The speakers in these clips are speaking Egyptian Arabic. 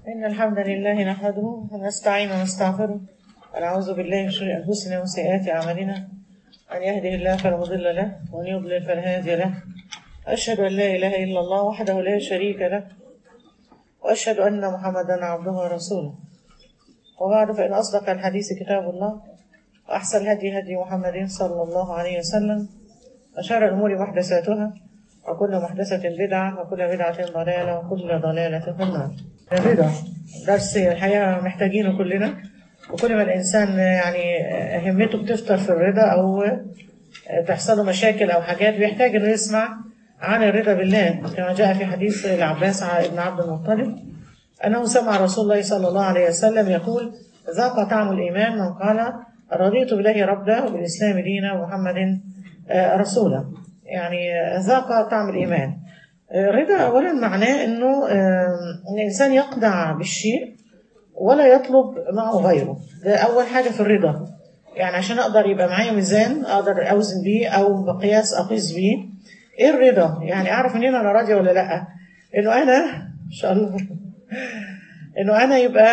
إن الحمد لله نحمده ونستعين ونستغفره ونعوذ بالله من شرور أنفسنا وسيئات أعمالنا من يهده الله فلا مضل له ومن يضلل فلا هادي له أشهد أن لا إله إلا الله وحده لا شريك له وأشهد أن محمدا عبده ورسوله وبعد فإن أصدق الحديث كتاب الله وأحسن الهدي هدي محمد صلى الله عليه وسلم وشر الأمور محدثاتها وكل محدثة بدعة وكل بدعة ضلالة وكل ضلالة في النار الرضا درس الحقيقة محتاجينه كلنا وكل ما الإنسان يعني همته بتفطر في الرضا أو تحصل له مشاكل أو حاجات بيحتاج إنه يسمع عن الرضا بالله كما جاء في حديث العباس بن عبد المطلب أنه سمع رسول الله صلى الله عليه وسلم يقول ذاق طعم الإيمان من قال رضيت بالله ربا وبالإسلام دينا ومحمد رسولا يعني ذاق طعم الإيمان الرضا أولا معناه أنه الإنسان يقنع بالشيء ولا يطلب معه غيره ده أول حاجة في الرضا يعني عشان أقدر يبقى معايا ميزان أقدر أوزن بيه أو مقياس أقيس بيه إيه الرضا يعني أعرف منين أنا راضية ولا لأ إنه أنا إن شاء الله إنه أنا يبقى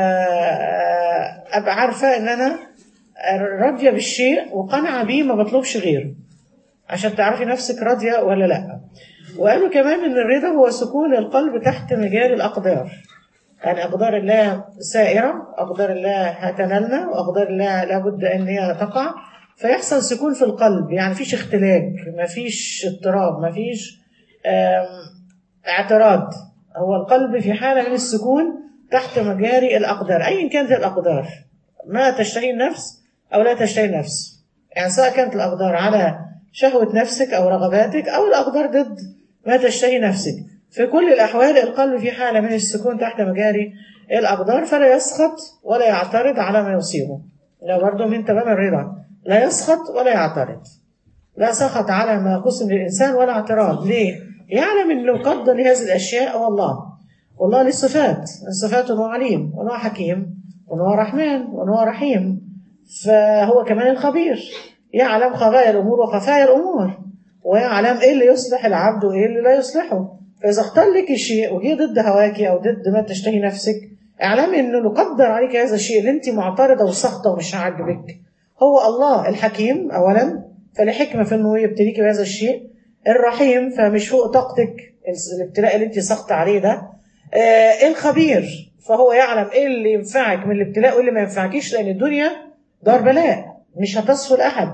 أبقى عارفة إن أنا راضية بالشيء وقنعة بيه ما بطلبش غيره عشان تعرفي نفسك راضية ولا لأ وقالوا كمان ان الرضا هو سكون القلب تحت مجال الاقدار يعني اقدار الله سائره اقدار الله هتنالنا واقدار الله لابد ان هي تقع فيحصل سكون في القلب يعني مفيش اختلاج مفيش اضطراب مفيش اعتراض هو القلب في حاله من السكون تحت مجاري الاقدار ايا كانت الاقدار ما تشتهي النفس او لا تشتهي النفس يعني سواء كانت الاقدار على شهوه نفسك او رغباتك او الاقدار ضد ما تشتهي نفسك في كل الأحوال القلب في حالة من السكون تحت مجاري الأقدار فلا يسخط ولا يعترض على ما يصيبه لا برضه من تمام الرضا لا يسخط ولا يعترض لا سخط على ما قسم للإنسان ولا اعتراض ليه؟ يعلم أن لو قدر لهذه الأشياء هو الله والله له صفات الصفات هو عليم وهو حكيم وهو رحمن وهو رحيم فهو كمان الخبير يعلم خفايا الأمور وخفايا الأمور ويعلم ايه اللي يصلح العبد وايه اللي لا يصلحه فاذا اختار لك الشيء وجه ضد هواك او ضد ما تشتهي نفسك اعلمي انه نقدر عليك هذا الشيء اللي انت معترضه وسخطه ومش عاجبك هو الله الحكيم اولا فلحكمه في انه يبتليك بهذا الشيء الرحيم فمش فوق طاقتك الابتلاء اللي انت سخط عليه ده آه الخبير فهو يعلم ايه اللي ينفعك من الابتلاء وايه اللي ما ينفعكيش لان الدنيا دار بلاء مش هتصفل احد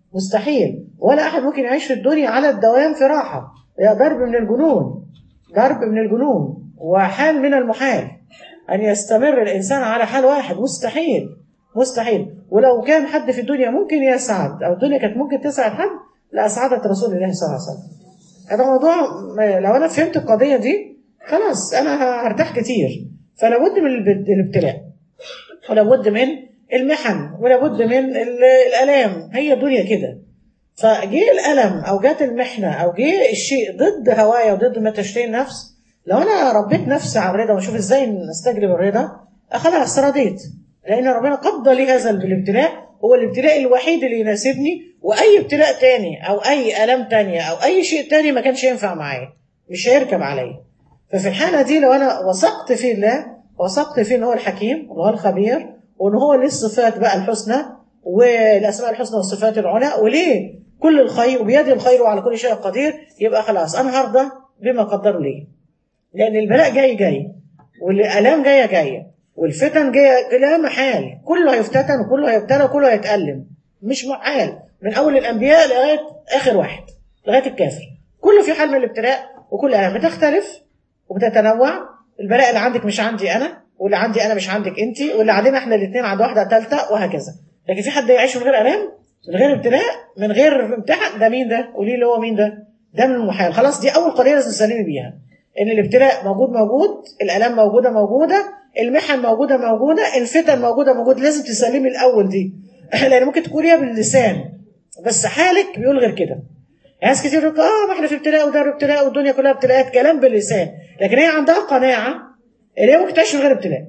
مستحيل ولا احد ممكن يعيش في الدنيا على الدوام في راحه هي ضرب من الجنون ضرب من الجنون وحال من المحال ان يستمر الانسان على حال واحد مستحيل مستحيل ولو كان حد في الدنيا ممكن يسعد او الدنيا كانت ممكن تسعد حد لاسعدت رسول الله صلى الله عليه وسلم هذا موضوع لو انا فهمت القضيه دي خلاص انا هرتاح كتير فلا بد من الابتلاء ولا بد من المحن ولا بد من الالام هي الدنيا كده فجه الالم او جت المحنه او جه الشيء ضد هوايا وضد ما تشتهي النفس لو انا ربيت نفسي على الرضا واشوف ازاي نستجلب الرضا خلاص رضيت لان ربنا قضى لي هذا الابتلاء هو الابتلاء الوحيد اللي يناسبني واي ابتلاء تاني او اي الام تانية او اي شيء تاني ما كانش ينفع معايا مش هيركب عليا ففي الحاله دي لو انا وثقت في الله وثقت فيه ان هو الحكيم وهو الخبير وان هو ليه الصفات بقى الحسنى والاسماء الحسنى والصفات العلى وليه كل الخير وبيد الخير وعلى كل شيء قدير يبقى خلاص انا هرضى بما قدر لي لان البلاء جاي جاي والالام جايه جايه والفتن جايه لا محال كله هيفتتن وكله هيبتلى وكله هيتالم مش محال من اول الانبياء لغايه اخر واحد لغايه الكافر كله في حال من الابتلاء وكل الام بتختلف وبتتنوع البلاء اللي عندك مش عندي انا واللي عندي انا مش عندك انت واللي عندنا احنا الاثنين عند واحده ثالثه وهكذا لكن في حد يعيش من غير الام من غير ابتلاء من غير امتحان ده مين ده قولي لي هو مين ده ده من المحال خلاص دي اول قضيه لازم تسلمي بيها ان الابتلاء موجود موجود الالام موجوده موجوده المحن موجوده موجوده الفتن موجوده موجود لازم تسلمي الاول دي لان ممكن تقوليها باللسان بس حالك بيقول غير كده ناس كتير يقول اه ما احنا في ابتلاء وده ابتلاء والدنيا كلها ابتلاءات كلام باللسان لكن هي عندها قناعه ان هي ممكن تعيش من غير ابتلاء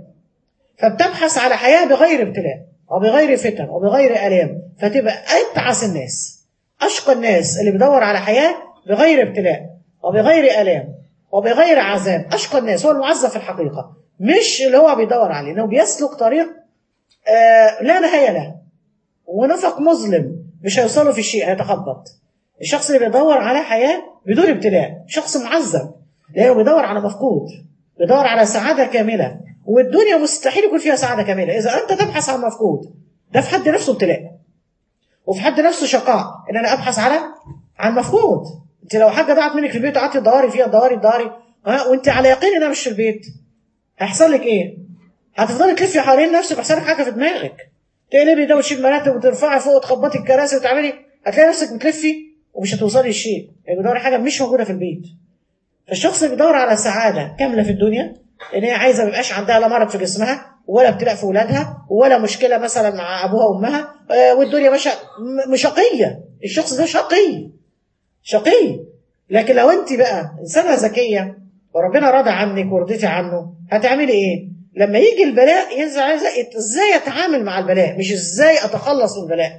فبتبحث على حياه بغير ابتلاء وبغير فتن وبغير الام فتبقى اتعس الناس اشقى الناس اللي بيدور على حياه بغير ابتلاء وبغير الام وبغير عذاب اشقى الناس هو المعذب في الحقيقه مش اللي هو بيدور عليه انه بيسلك طريق آه لا نهايه له ونفق مظلم مش هيوصله في الشيء هيتخبط الشخص اللي بيدور على حياه بدون ابتلاء شخص معذب لانه بيدور على مفقود بيدور على سعاده كامله والدنيا مستحيل يكون فيها سعاده كامله اذا انت تبحث عن مفقود ده في حد نفسه ابتلاء وفي حد نفسه شقاء ان انا ابحث على عن مفقود انت لو حاجه ضاعت منك في البيت وقعدتي تدوري فيها تدوري تدوري ها وانت على يقين انها مش في البيت هيحصل لك ايه؟ هتفضلي تلفي حوالين نفسك ويحصل لك حاجه في دماغك تقلبي ده وتشيل مراتب وترفعي فوق وتخبطي الكراسي وتعملي هتلاقي نفسك بتلفي ومش هتوصلي لشيء يعني بتدوري حاجه مش موجوده في البيت فالشخص اللي بيدور على سعاده كامله في الدنيا ان هي عايزه ما يبقاش عندها لا مرض في جسمها ولا ابتلاء في اولادها ولا مشكله مثلا مع ابوها وامها آه، والدنيا ماشيه م- شقيه الشخص ده شقي شقي لكن لو انت بقى انسانه ذكيه وربنا راضي عنك ورضيتي عنه هتعملي ايه؟ لما يجي البلاء ينزل على ازاي ازاي اتعامل مع البلاء مش ازاي اتخلص من البلاء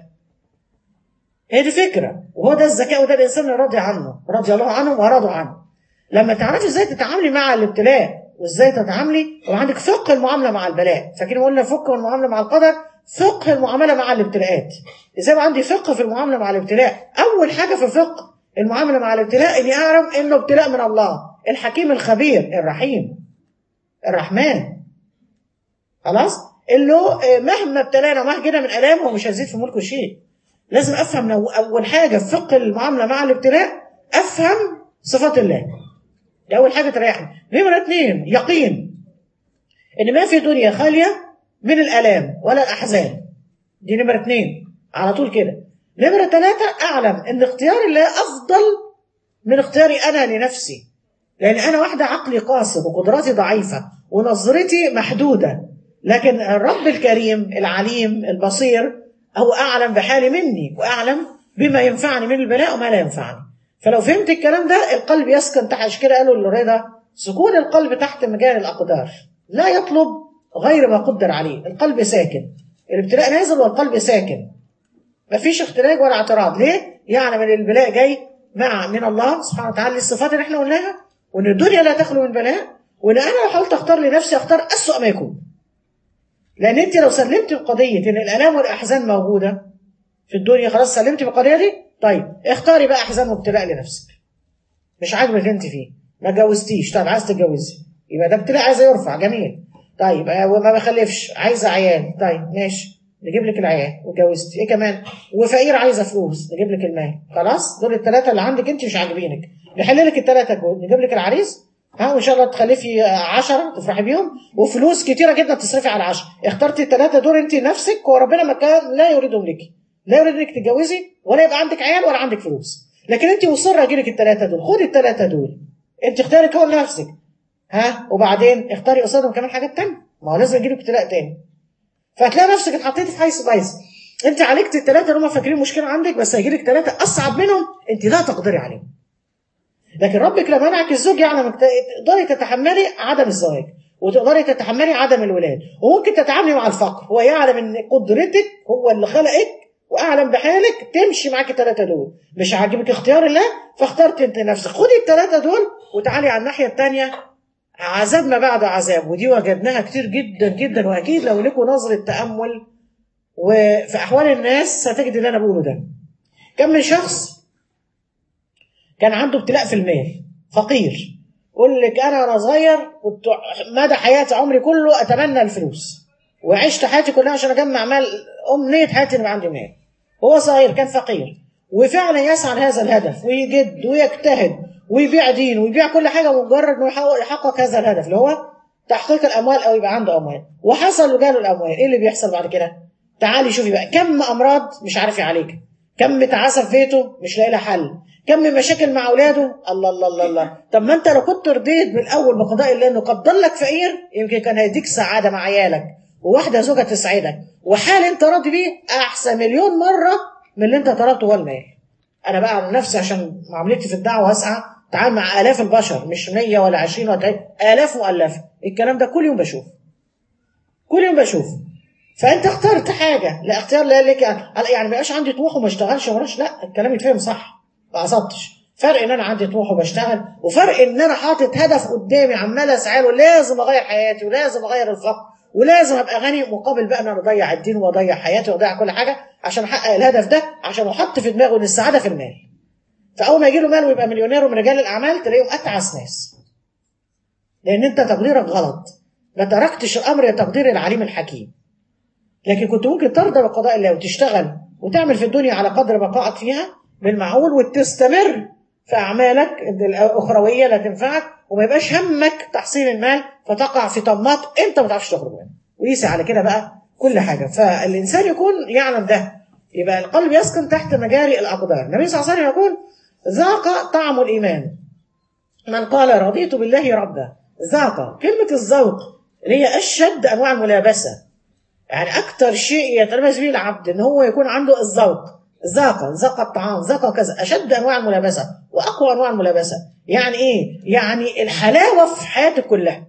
هي دي فكره وهو ده الذكاء وده الانسان اللي راضي عنه رضي الله عنه ورضوا عنه لما تعرفي ازاي تتعاملي مع الابتلاء وازاي تتعاملي وعندك فقه المعامله مع البلاء فاكرين قلنا فقه المعامله مع القدر فقه المعامله مع الابتلاءات ازاي يبقى عندي فقه في المعامله مع الابتلاء اول حاجه في فقه المعامله مع الابتلاء اني اعرف انه ابتلاء من الله الحكيم الخبير الرحيم الرحمن خلاص اللي هو آه، مهما ابتلانا مهما جينا من الام هو مش هيزيد في ملكه شيء لازم افهم لو اول حاجه في فقه المعامله مع الابتلاء افهم صفات الله دي اول حاجه تريحني نمره اثنين يقين ان ما في دنيا خاليه من الالام ولا الاحزان دي نمره اثنين على طول كده نمره ثلاثه اعلم ان اختيار الله افضل من اختياري انا لنفسي لان انا واحده عقلي قاصر وقدراتي ضعيفه ونظرتي محدوده لكن الرب الكريم العليم البصير هو اعلم بحالي مني واعلم بما ينفعني من البلاء وما لا ينفعني فلو فهمت الكلام ده القلب يسكن تحت عشان كده قالوا الرضا سكون القلب تحت مجال الاقدار لا يطلب غير ما قدر عليه القلب ساكن الابتلاء نازل والقلب ساكن مفيش اختلاج ولا اعتراض ليه؟ يعلم ان البلاء جاي مع من الله سبحانه وتعالى الصفات اللي احنا قلناها وان الدنيا لا تخلو من بلاء وان انا لو حاولت اختار لنفسي اختار اسوأ ما يكون لان انت لو سلمت القضيه ان الالام والاحزان موجوده في الدنيا خلاص سلمت بالقضيه دي طيب اختاري بقى احزان وابتلاء لنفسك مش عاجبك انت فيه ما اتجوزتيش طيب عايز تتجوزي يبقى ده ابتلاء عايزه يرفع جميل طيب آه، وما بخلفش عايزه عيال طيب ماشي نجيب لك العيال وجوزتي ايه كمان وفقير عايزه فلوس نجيب لك المال خلاص دول الثلاثه اللي عندك انت مش عاجبينك نحل لك الثلاثه دول نجيب لك العريس ها وان شاء الله تخلفي 10 تفرحي بيهم وفلوس كتيره جدا تصرفي على 10 اخترتي الثلاثه دول انت نفسك وربنا ما كان لا يريدهم لك لا يريد انك تتجوزي ولا يبقى عندك عيال ولا عندك فلوس لكن انت مصره اجيلك الثلاثه دول خدي الثلاثه دول انت اختاري كون لنفسك ها وبعدين اختاري قصادهم كمان حاجات تانية ما هو لازم يجيلك ابتلاء تاني فهتلاقي نفسك اتحطيتي في حيث بايظ انت عالجت الثلاثه اللي هم فاكرين مشكله عندك بس هيجيلك ثلاثه اصعب منهم انت لا تقدري عليهم لكن ربك لما منعك الزوج يعلم انك تقدري تتحملي عدم الزواج وتقدري تتحملي عدم الولاد وممكن تتعاملي مع الفقر هو يعلم ان قدرتك هو اللي خلقك واعلم بحالك تمشي معاك الثلاثه دول مش عاجبك اختيار الله فاخترت انت نفسك خدي الثلاثه دول وتعالي على الناحيه الثانيه عذاب ما بعد عذاب ودي وجدناها كتير جدا جدا واكيد لو لكم نظره تامل وفي احوال الناس هتجد اللي انا بقوله ده كم من شخص كان عنده ابتلاء في المال فقير يقول لك انا وانا صغير كنت مدى حياتي عمري كله اتمنى الفلوس وعشت حياتي كلها عشان اجمع مال امنيه حياتي ان يبقى عندي مال هو صغير كان فقير وفعلا يسعى لهذا الهدف ويجد ويجتهد ويبيع دين ويبيع كل حاجه مجرد انه يحقق- يحقق هذا الهدف اللي هو تحقيق الاموال او يبقى عنده اموال وحصل وجاله الاموال ايه اللي بيحصل بعد كده؟ تعالي شوفي بقى كم امراض مش عارف يعالجها كم تعاسه في بيته مش لاقي لها حل كم مشاكل مع اولاده الله الله الله الله طب ما انت لو كنت رضيت من الاول بقضاء الله انه قدر لك فقير يمكن كان هيديك سعاده مع عيالك وواحده زوجه تسعدك وحال انت راضي بيه احسن مليون مره من اللي انت طلبته هو المال انا بقى عن نفسي عشان معاملتي في الدعوه هسعى تعامل مع الاف البشر مش 100 ولا 20 ولا 30 الاف مؤلفه الكلام ده كل يوم بشوف كل يوم بشوف فانت اخترت حاجه لا اختيار لا لك يعني ما يبقاش عندي طموح وما اشتغلش ومراش لا الكلام يتفهم صح ما قصدتش فرق ان انا عندي طموح وبشتغل وفرق ان انا حاطط هدف قدامي عمال اسعى له لازم اغير حياتي ولازم اغير الفقر ولازم ابقى غني مقابل بقى ان انا اضيع الدين واضيع حياتي واضيع كل حاجه عشان احقق الهدف ده عشان احط في دماغه ان السعاده في المال فاول ما يجي له مال ويبقى مليونير ومن رجال الاعمال تلاقيهم اتعس ناس لان انت تقديرك غلط ما تركتش الامر لتقدير العليم الحكيم لكن كنت ممكن ترضى بقضاء الله وتشتغل وتعمل في الدنيا على قدر بقائك فيها بالمعقول وتستمر في اعمالك الاخرويه لا تنفعك وما يبقاش همك تحصيل المال فتقع في طمات انت ما تعرفش تخرج منها ويسعى على كده بقى كل حاجه فالانسان يكون يعلم ده يبقى القلب يسكن تحت مجاري الاقدار النبي صلى الله عليه وسلم يقول ذاق طعم الايمان من قال رضيت بالله ربا ذاق كلمه الذوق اللي هي اشد انواع الملابسه يعني اكتر شيء يتلمس به العبد ان هو يكون عنده الذوق ذاق ذاق الطعام ذاق كذا اشد انواع الملابسه واقوى انواع الملابسه يعني ايه يعني الحلاوه في حياتك كلها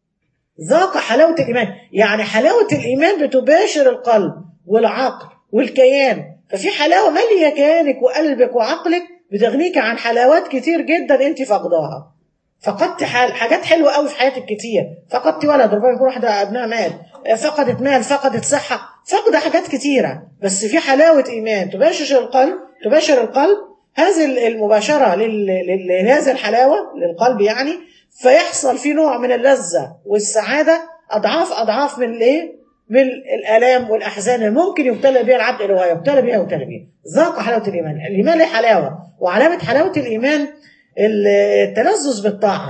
ذاق حلاوه الايمان يعني حلاوه الايمان بتباشر القلب والعقل والكيان ففي حلاوه ماليه كيانك وقلبك وعقلك بتغنيك عن حلاوات كتير جدا انت فقداها فقدت حاجات حلوه قوي في حياتك كتير فقدت ولد ربما يكون واحده ابنها مال فقدت مال فقدت صحه فقد حاجات كتيره بس في حلاوه ايمان تباشر القلب تباشر القلب هذه المباشره لهذه الحلاوه للقلب يعني فيحصل في نوع من اللذه والسعاده اضعاف اضعاف من الايه؟ من الالام والاحزان اللي ممكن يبتلى بها العبد اللي هو يبتلى بها ويبتلى بها ذاق حلاوه الايمان الايمان له حلاوه وعلامه حلاوه الايمان التلذذ بالطاعه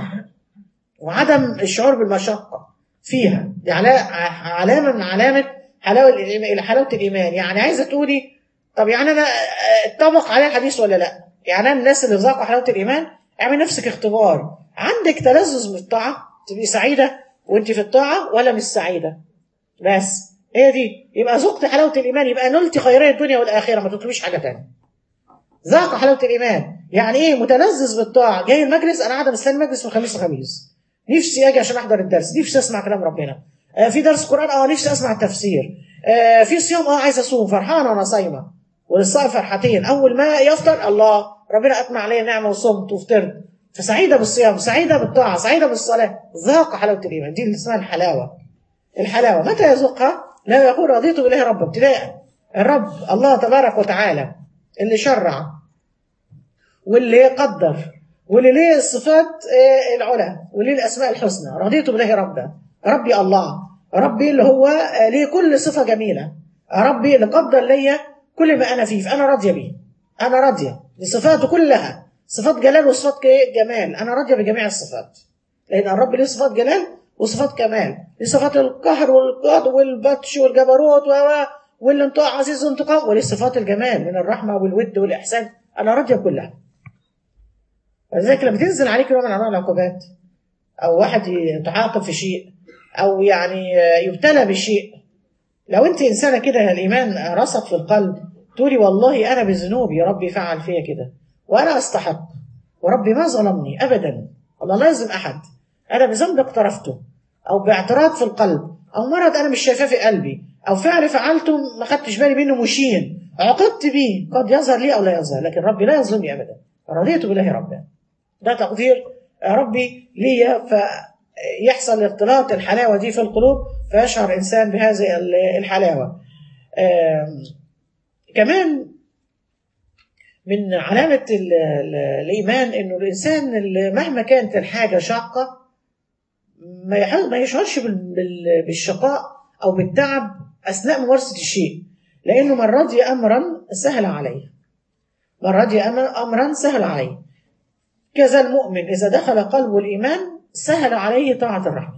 وعدم الشعور بالمشقه فيها دي علامه من علامه حلاوه الى حلاوه الايمان يعني عايزه تقولي طب يعني انا اتطبق عليها الحديث ولا لا يعني انا الناس اللي ذاقوا حلاوه الايمان اعمل نفسك اختبار عندك تلذذ بالطاعه تبقي سعيده وانت في الطاعه ولا مش سعيده بس هي دي يبقى ذقت حلاوه الايمان يبقى نلت خيري الدنيا والاخره ما تطلبيش حاجه ثانيه ذاق حلاوه الايمان يعني ايه متلذذ بالطاعه جاي المجلس انا قاعده مستني المجلس من خميس لخميس نفسي اجي عشان احضر الدرس نفسي اسمع كلام ربنا آه في درس قران اه نفسي اسمع التفسير آه في صيام اه عايز اصوم فرحانه وانا صايمه وللصائم فرحتين اول ما يفطر الله ربنا اتمع عليا نعمه وصمت وفطرت فسعيده بالصيام سعيده بالطاعه سعيده بالصلاه ذاق حلاوه الايمان دي اللي اسمها الحلاوه الحلاوه متى يذوقها؟ لا يقول رضيت بالله ربا ابتداء الرب الله تبارك وتعالى اللي شرع واللي قدر واللي ليه الصفات العلى وليه الاسماء الحسنى رضيت بالله ربا ربي الله ربي اللي هو ليه كل صفه جميله ربي اللي قدر ليا كل ما انا فيه فانا راضيه بيه انا راضيه بصفاته كلها صفات جلال وصفات جمال انا راضيه بجميع الصفات لان الرب له صفات جلال وصفات كمال ليه صفات القهر والقهر والبطش والجبروت والانطاع عزيز الانتقام وليه صفات الجمال من الرحمه والود والاحسان انا راضيه كلها ولذلك لما تنزل عليك نوع من انواع العقوبات او واحد يتعاقب في شيء او يعني يبتلى بشيء لو انت انسانه كده الايمان رسخ في القلب تقولي والله انا بذنوبي ربي فعل فيا كده وانا استحق وربي ما ظلمني ابدا الله لا يظلم احد انا بذنب اقترفته او باعتراض في القلب او مرض انا مش شايفاه في قلبي او فعل فعلته ما خدتش بالي منه مشين عوقبت بيه قد يظهر لي او لا يظهر لكن ربي لا يظلمني ابدا رضيت بالله ربا ده تقدير ربي ليا فيحصل اختلاط الحلاوه دي في القلوب فيشعر انسان بهذه الحلاوه كمان من علامة الإيمان إنه الإنسان اللي مهما كانت الحاجة شاقة ما يشعرش بالشقاء أو بالتعب أثناء ممارسة الشيء لأنه من رضي أمرا سهل عليه من رضي أمرا سهل عليه كذا المؤمن إذا دخل قلبه الإيمان سهل عليه طاعة الرحمن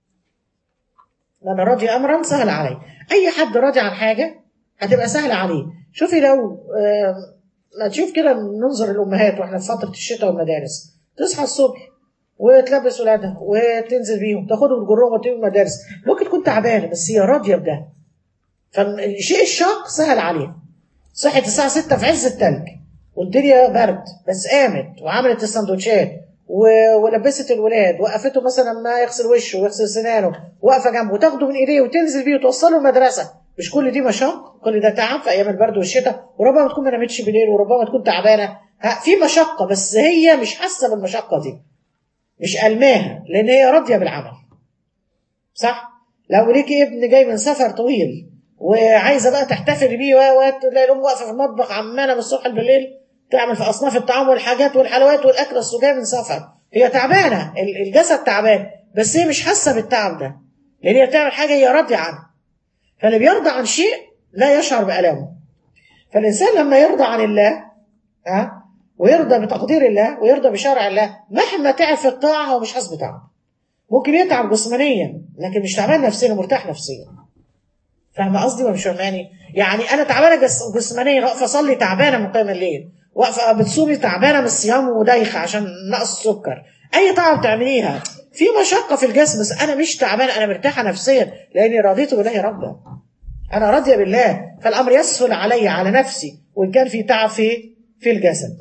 من رضي أمرا سهل عليه أي حد راضي عن حاجة هتبقى سهلة عليه شوفي لو ما تشوف كده ننظر الأمهات وإحنا في فترة الشتاء والمدارس تصحى الصبح وتلبس ولادها وتنزل بيهم تاخدهم تجرهم وتجيبهم المدارس ممكن تكون تعبانه بس هي راضيه بده فالشيء الشاق سهل عليها صحت الساعه 6 في عز التلج والدنيا برد بس قامت وعملت السندوتشات ولبست الولاد وقفته مثلا ما يغسل وشه ويغسل سنانه واقفه جنبه وتاخده من ايديه وتنزل بيه وتوصله المدرسه مش كل دي مشاق كل ده تعب في ايام البرد والشتاء وربما تكون ما نامتش بالليل وربما تكون تعبانه ها، في مشقه بس هي مش حاسه بالمشقه دي مش الماها لان هي راضيه بالعمل صح لو ليكي ابن جاي من سفر طويل وعايزه بقى تحتفل بيه و- وتلاقي الام واقفه في المطبخ عماله من الصبح بالليل تعمل في اصناف الطعام والحاجات والحلويات والاكل اصل جاي من سفر هي تعبانه ال- الجسد تعبان بس هي مش حاسه بالتعب ده لان هي بتعمل حاجه هي راضيه عنها فاللي بيرضى عن شيء لا يشعر بالامه فالانسان لما يرضى عن الله ها ويرضى بتقدير الله ويرضى بشرع الله مهما تعب في الطاعه هو مش حاسس بتعب ممكن يتعب جسمانيا لكن مش تعبان نفسيا مرتاح نفسيا فاهمه قصدي ولا مش فاهماني؟ يعني انا تعبانه جس جسمانيا واقفه اصلي تعبانه من قيام الليل واقفه بتصومي تعبانه من الصيام ودايخه عشان نقص السكر اي طاعه بتعمليها في مشقه في الجسم بس انا مش تعبانه انا مرتاحه نفسيا لاني رضيت بالله ربا انا راضيه بالله فالامر يسهل علي على نفسي وان كان في تعب في في الجسد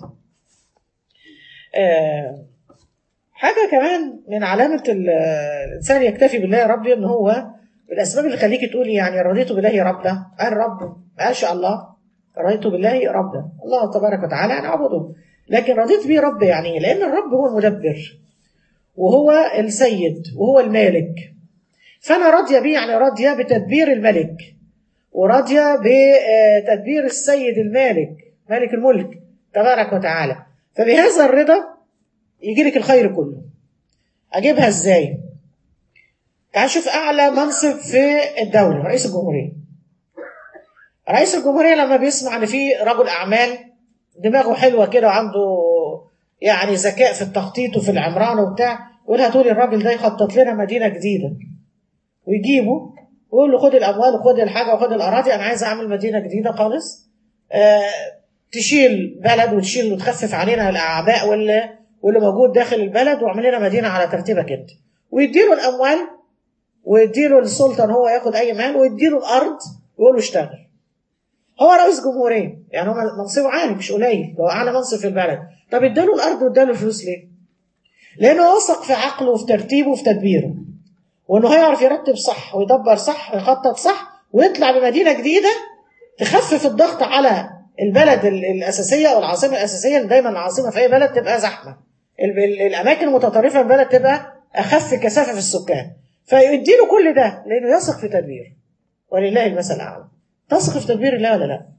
آه حاجه كمان من علامه ال- الانسان يكتفي بالله يا ربي ان هو الاسباب اللي تخليكي تقولي يعني رضيت بالله ربا قال رب ما قالش الله رضيت بالله ربا الله تبارك وتعالى انا اعبده لكن رضيت بيه رب يعني إيه؟ لان الرب هو المدبر وهو السيد وهو المالك فانا راضيه بيه يعني راضيه بتدبير الملك وراضيه بتدبير السيد المالك مالك الملك تبارك وتعالى فبهذا الرضا يجي لك الخير كله اجيبها ازاي تعال شوف اعلى منصب في الدوله رئيس الجمهوريه رئيس الجمهوريه لما بيسمع ان في رجل اعمال دماغه حلوه كده وعنده يعني ذكاء في التخطيط وفي العمران وبتاع يقول هاتولي الراجل ده يخطط لنا مدينه جديده ويجيبه ويقول له خد الاموال وخد الحاجه وخد الاراضي انا عايز اعمل مدينه جديده خالص آه تشيل بلد وتشيل وتخفف علينا الاعباء واللي واللي موجود داخل البلد واعمل لنا مدينه على ترتيبك انت ويديله الاموال ويديله السلطه ان هو ياخد اي مال ويديله الارض ويقول له اشتغل هو رئيس جمهوريه يعني هو منصبه عالي مش قليل هو اعلى منصب في البلد طب اداله الارض واداله الفلوس ليه؟ لانه واثق في عقله وفي ترتيبه وفي تدبيره وانه هيعرف يرتب صح ويدبر صح ويخطط صح ويطلع بمدينه جديده تخفف الضغط على البلد ال- الاساسيه او العاصمه الاساسيه اللي دايما العاصمه في اي بلد تبقى زحمه ال- ال- الاماكن المتطرفه في البلد تبقى اخف كثافه في السكان فيديله كل ده لانه يثق في تدبيره ولله المثل الاعلى تثق في تدبير الله ولا لا؟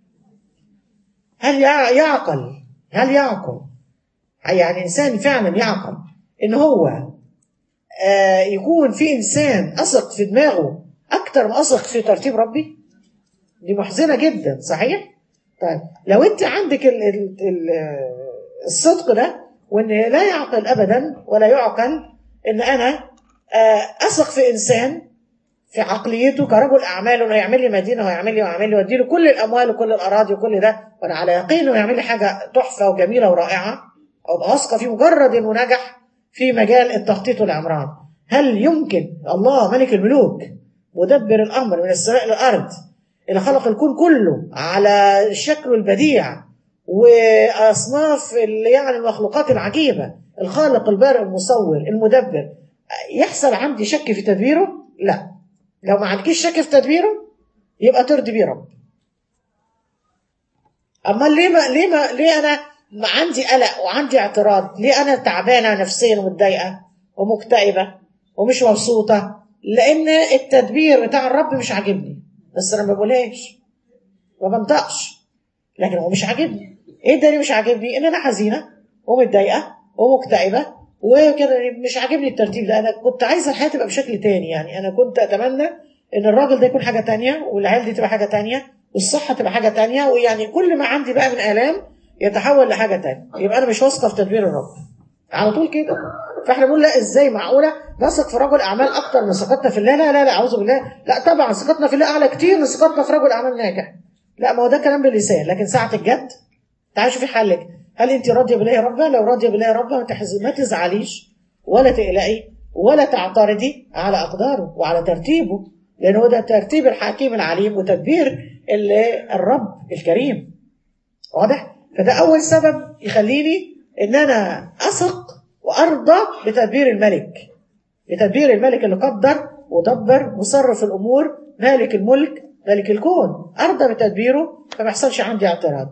هل يع- يعقل هل يعقل يعني انسان فعلا يعقل ان هو آه، يكون في انسان اثق في دماغه اكتر ما اثق في ترتيب ربي دي محزنه جدا صحيح طيب لو انت عندك ال ال ال الصدق ده وان لا يعقل ابدا ولا يعقل ان انا آه، اثق في انسان في عقليته كرجل اعمال انه يعمل لي مدينه ويعمل لي ويعمل لي وادي له كل الاموال وكل الاراضي وكل ده وانا على يقين انه يعمل لي حاجه تحفه وجميله ورائعه او ابقى واثقه فيه مجرد انه نجح في مجال التخطيط والعمران هل يمكن الله ملك الملوك مدبر الامر من السماء للارض اللي خلق الكون كله على شكله البديع واصناف ال- يعني المخلوقات العجيبه الخالق البارئ المصور المدبر يحصل عندي شك في تدبيره لا لو ما عندكيش شك في تدبيره يبقى ترضي بيه رب اما ليه ما ليه ما ليه انا ما عندي قلق وعندي اعتراض ليه انا تعبانه نفسيا ومتضايقه ومكتئبه ومش مبسوطه لان التدبير بتاع الرب مش عاجبني بس انا ما بقولهاش ما بنطقش لكن هو مش عاجبني ايه ده اللي مش عاجبني ان انا حزينه ومتضايقه ومكتئبه وكده مش عاجبني الترتيب ده انا كنت عايزه الحياه تبقى بشكل تاني يعني انا كنت اتمنى ان الراجل ده يكون حاجه تانية والعيال دي تبقى حاجه تانية والصحه تبقى حاجه تانية ويعني كل ما عندي بقى من الام يتحول لحاجه تانية يبقى انا مش واثقه في تدبير الرب على طول كده فاحنا بنقول لا ازاي معقوله نثق في رجل اعمال اكتر من ثقتنا في الله لا لا لا اعوذ بالله لا طبعا ثقتنا في الله اعلى كتير من ثقتنا في رجل اعمال ناجح لا ما هو ده كلام باللسان لكن ساعه الجد تعالي شوفي حلك هل انت راضيه بالله ربا لو راضيه بالله ربا ما تحز- ما تزعليش ولا تقلقي ولا تعترضي على اقداره وعلى ترتيبه لان هو ده ترتيب الحكيم العليم وتدبير ال- الرب الكريم واضح فده اول سبب يخليني ان انا اثق وارضى بتدبير الملك بتدبير الملك اللي قدر ودبر مصرف الامور مالك الملك مالك الكون ارضى بتدبيره فما يحصلش عندي اعتراض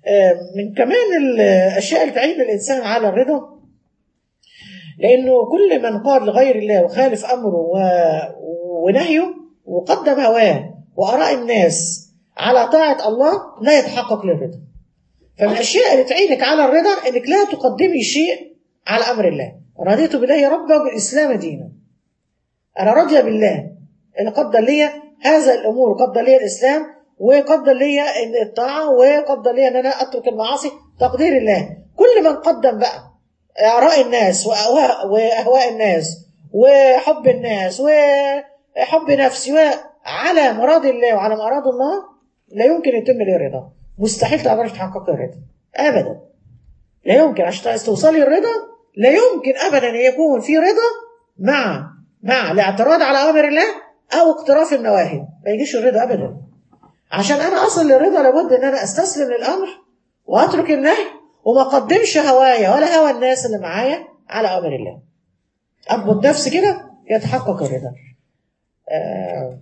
آه، من كمان الاشياء اللي تعين الانسان على الرضا لانه كل من قال لغير الله وخالف امره و- ونهيه وقدم هواه واراء الناس على طاعه الله لا يتحقق للرضا فمن الاشياء اللي تعينك على الرضا انك لا تقدمي شيء على امر الله رضيت بالله ربا وبالاسلام دينا انا راضيه بالله اللي قدر لي هذا الامور قدر لي الاسلام وقدر لي الطاعه وقدر لي ان انا اترك المعاصي تقدير الله كل من قدم بقى اراء الناس واهواء واهواء الناس وحب الناس وحب نفسي على مراد الله وعلى مراد الله لا يمكن يتم لي الرضا مستحيل تعرفي تحققي الرضا ابدا لا يمكن عشان توصلي الرضا لا يمكن ابدا ان يكون في رضا مع مع الاعتراض على امر الله او اقتراف النواهي ما يجيش الرضا ابدا عشان انا اصل للرضا لابد ان انا استسلم للامر واترك النهي وما اقدمش هوايا ولا هوى الناس اللي معايا على امر الله اضبط نفسي كده يتحقق الرضا آه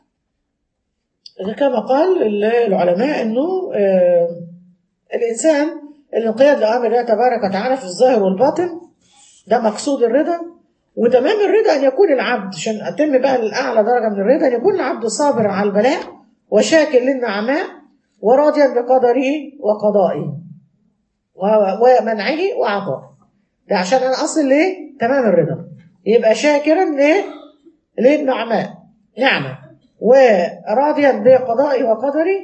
كما قال العلماء انه آه الانسان الانقياد لامر الله تبارك وتعالى في الظاهر والباطن ده مقصود الرضا وتمام الرضا ان يكون العبد عشان اتم بقى لاعلى درجه من الرضا ان يكون العبد صابر على البلاء وشاكر للنعماء وراضيا بقدره وقضائه ومنعه وعطائه ده عشان انا اصل ليه تمام الرضا يبقى شاكرا ليه للنعماء نعمه وراضيا بقضائه وقدره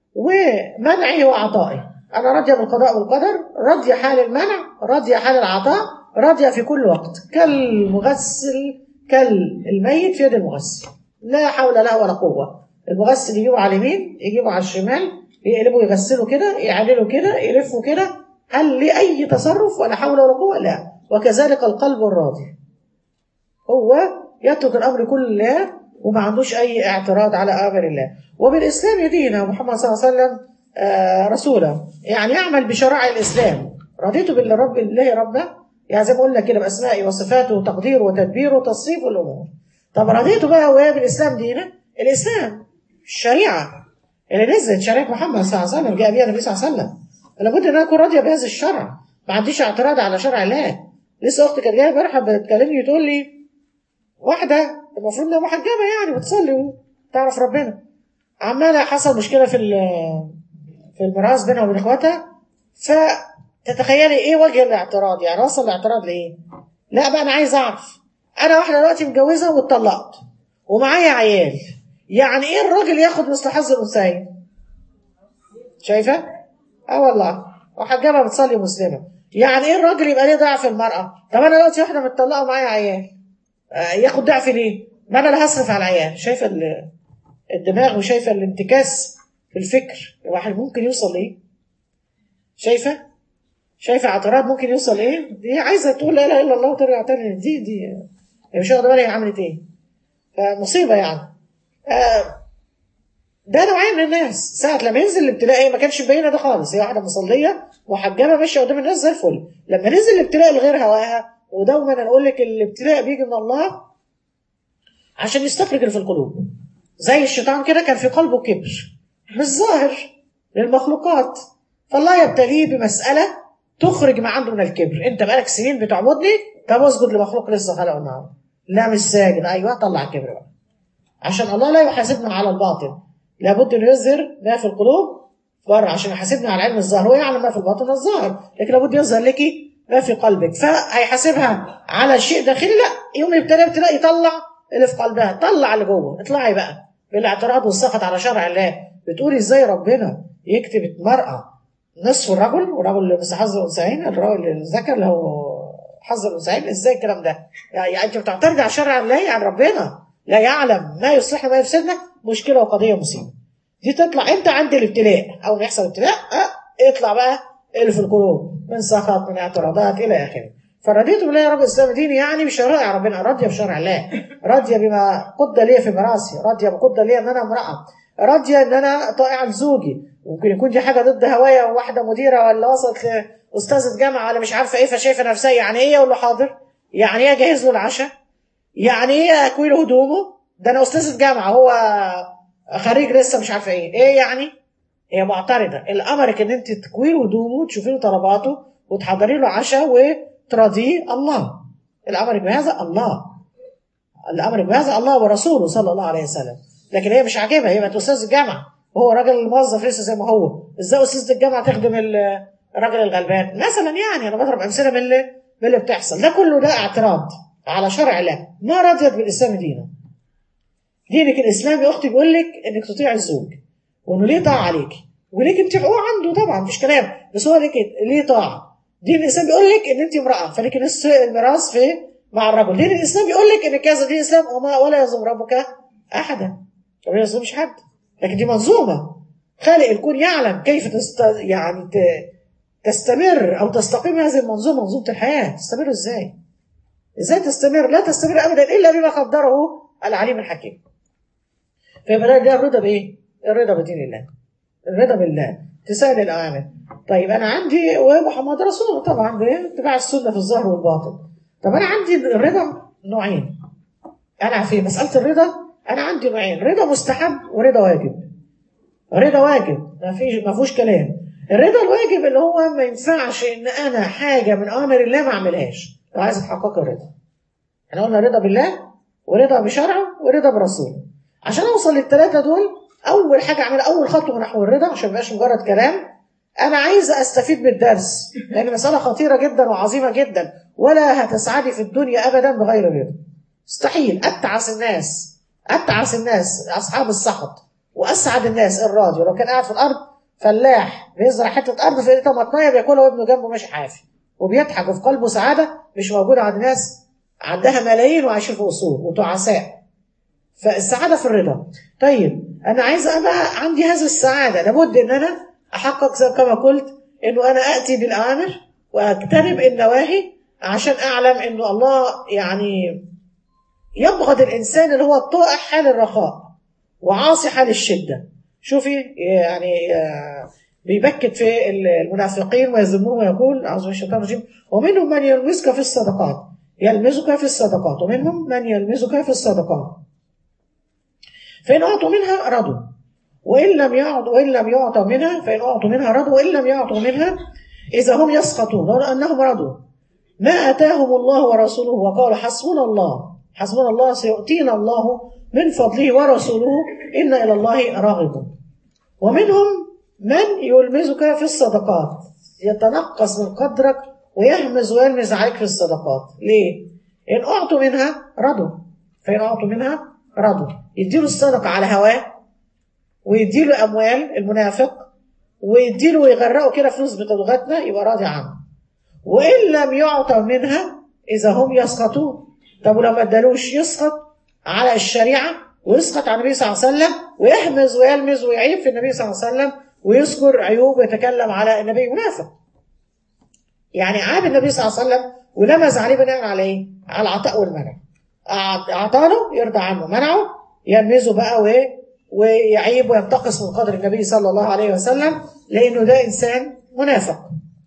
ومنعه وعطائه انا راضيه بالقضاء والقدر راضيه حال المنع راضيه حال العطاء راضيه في كل وقت كالمغسل كالميت في يد المغسل لا حول له ولا قوه المغسل يجيبه على اليمين يجيبه على الشمال يقلبه يغسله كده يعدله كده يلفه كده هل ليه اي تصرف ولا حول ولا قوه لا وكذلك القلب الراضي هو يترك الامر كله لله وما عندوش اي اعتراض على امر الله وبالاسلام يدينا محمد صلى الله عليه وسلم آه رسولا يعني يعمل بشرائع الاسلام رضيت بالرب الله ربا يعني زي ما قلنا كده باسمائه وصفاته وتقديره وتدبيره وتصريف الامور طب رضيته بقى وهي بالاسلام دينا الاسلام الشريعه اللي نزلت شريعه محمد صلى الله عليه وسلم جاء بها النبي صلى الله عليه وسلم لابد ان انا اكون راضيه بهذا الشرع ما عنديش اعتراض على شرع الله لسه اختي كانت جايه امبارح بتكلمني تقول لي واحده المفروض انها محجبه يعني بتصلي وتعرف ربنا عماله حصل مشكله في في الميراث بينها وبين اخواتها فتتخيلي ايه وجه الاعتراض يعني وصل الاعتراض لايه؟ لا بقى انا عايز اعرف انا واحده دلوقتي متجوزه واتطلقت ومعايا عيال يعني ايه الراجل ياخد مثل حظ الانثيين؟ شايفه؟ اه والله وحجابها بتصلي مسلمه يعني ايه الراجل يبقى ليه ضعف المراه؟ طب انا دلوقتي واحده متطلقه ومعايا عيال آه ياخد ضعف ليه؟ ما انا اللي هصرف على العيال شايفه الدماغ وشايفه الانتكاس في الفكر الواحد ممكن يوصل لايه؟ شايفه؟ شايفه اعتراض ممكن يوصل ايه؟ دي عايزه تقول لا اله الا الله وترجع تاني دي دي هي مش واخده بالها هي عملت ايه؟ فمصيبه يعني آه ده نوعين من الناس ساعة لما ينزل الابتلاء ايه ما كانش مبينه ده خالص هي واحده مصليه محجبه ماشيه قدام الناس زي الفل لما نزل الابتلاء الغير هواها ودوما انا اقول لك الابتلاء بيجي من الله عشان يستخرج اللي في القلوب زي الشيطان كده كان في قلبه كبر مش ظاهر للمخلوقات فالله يبتليه بمسألة تخرج ما عنده من الكبر انت بقالك سنين بتعبدني طب اسجد لمخلوق لسه خلقه النهارده لا مش ساجد ايوه طلع الكبر بقى عشان الله لا يحاسبنا على الباطن لابد انه يظهر ما في القلوب بره عشان يحاسبنا على علم الظاهر هو يعلم ما في الباطن الظاهر لكن لابد يظهر لك ما في قلبك فهيحاسبها على شيء داخلي لا يوم يبتلى ابتلاء يطلع اللي في قلبها طلع اللي جوه اطلعي بقى بالاعتراض والسخط على شرع الله بتقولي ازاي ربنا يكتب المرأة نصف الرجل ورجل مثل حظ الانثيين الراجل الذكر له حظ الانثيين ازاي الكلام ده؟ يعني انت بتعترضي على شرع الله عن ربنا لا يعلم ما يصلحنا ما يفسدنا مشكله وقضيه مصيبه دي تطلع انت عند الابتلاء اول ما يحصل ابتلاء اه اطلع بقى اللي في القلوب من سخط من اعتراضات الى اخره فرضيت بالله يا رب الاسلام ديني يعني بشرائع ربنا راضيه بشرع الله راضيه بما قد لي في مراسي راضيه بما قد لي ان انا امراه راضيه ان انا طائعه لزوجي ممكن يكون دي حاجه ضد هوايا واحده مديره ولا وصلت لاستاذه جامعه ولا مش عارفه ايه فشايفه نفسها يعني ايه اقول له حاضر يعني ايه اجهز له العشاء يعني ايه اكوي له هدومه ده انا استاذه جامعه هو خريج لسه مش عارفه ايه ايه يعني هي معترضه اللي امرك ان انت تكوي له هدومه وتشوفي له طلباته وتحضري له عشاء وتراضيه الله اللي امرك بهذا الله اللي امرك بهذا الله ورسوله صلى الله عليه وسلم لكن هي مش عاجبها هي بقت استاذ الجامعه وهو راجل الموظف لسه زي ما هو ازاي استاذه الجامعه تخدم ال- الراجل الغلبان مثلا يعني انا بضرب امثله من اللي من اللي بتحصل ده كله ده اعتراض على شرع الله ما رضيت بالاسلام دينا دينك الاسلامي يا اختي بيقول لك انك تطيع الزوج وانه ليه طاعه عليك وليك انت حقوق عنده طبعا مفيش كلام بس هو ليك ليه طاعه دين الاسلام بيقول لك ان انت امراه فليك نصف الميراث في مع الرجل دين الاسلام بيقول لك ان كذا دين الاسلام وما ولا يظلم ربك احدا ما يظلمش حد لكن دي منظومه خالق الكون يعلم كيف تست... يعني ت... تستمر او تستقيم هذه المنظومه منظومه الحياه تستمر ازاي؟ ازاي تستمر؟ لا تستمر ابدا الا بما قدره العليم الحكيم. فيبقى ده ده الرضا بايه؟ الرضا بدين الله. الرضا بالله تسهل الاوامر. طيب انا عندي ومحمد رسول الله طبعا اتباع السنه في الظاهر والباطن. طب انا عندي الرضا نوعين. انا في مساله الرضا انا عندي نوعين رضا مستحب ورضا واجب. رضا واجب ما فيش ما فيهوش كلام. الرضا الواجب اللي هو ما ينفعش ان انا حاجه من اوامر الله ما اعملهاش لو عايز تحقق الرضا. احنا قلنا رضا بالله ورضا بشرعه ورضا برسوله. عشان اوصل للثلاثه دول اول حاجه اعملها اول خطوه نحو الرضا عشان ما يبقاش مجرد كلام انا عايزه استفيد من الدرس لان مساله خطيره جدا وعظيمه جدا ولا هتسعدي في الدنيا ابدا بغير الرضا. مستحيل اتعس الناس اتعس الناس اصحاب السخط واسعد الناس الراضي ولو كان قاعد في الارض فلاح بيزرع حته ارض في طماطميه بياكلها وابنه جنبه ماشي حافي وبيضحك وفي قلبه سعاده مش موجوده عند ناس عندها ملايين وعايشين في قصور وتعساء فالسعاده في الرضا طيب انا عايزه ابقى عندي هذه السعاده لابد ان انا احقق زي كما قلت انه انا اتي بالاوامر واجتنب النواهي عشان اعلم انه الله يعني يبغض الانسان اللي هو الطائع حال الرخاء وعاصي حال الشده شوفي يعني آه، بيبكت في المنافقين ويذمون ويقول اعوذ بالله من الشيطان الرجيم ومنهم من يلمزك في الصدقات يلمزك في الصدقات ومنهم من يلمزك في الصدقات فإن أعطوا منها رضوا وإن لم يعطوا وإن لم يعطوا منها فإن أعطوا منها رضوا وإن لم يعطوا منها إذا هم يسخطون لو أنهم رضوا ما آتاهم الله ورسوله وقالوا حسبنا الله حسبنا الله سيؤتينا الله من فضله ورسوله إن إلى الله راغبون ومنهم من يلمزك في الصدقات يتنقص من قدرك ويهمز ويلمز عليك في الصدقات ليه؟ إن أعطوا منها رضوا فإن أعطوا منها رضوا يديله الصدقة على هواه ويديله أموال المنافق ويديله ويغرقه كده فلوس بلغتنا يبقى راضي عنه وإن لم يعطى منها إذا هم يسقطون طب ولو ما ادالوش يسقط على الشريعة ويسقط على النبي صلى الله عليه وسلم ويحمز ويلمز ويعيب في النبي صلى الله عليه وسلم ويذكر عيوب ويتكلم على النبي منافق يعني عاب النبي صلى الله عليه وسلم ولمز عليه بناء على ايه؟ على العطاء والمنع اعطاله يرضى عنه منعه يلمزه بقى وايه ويعيب وينتقص من قدر النبي صلى الله عليه وسلم لانه ده انسان منافق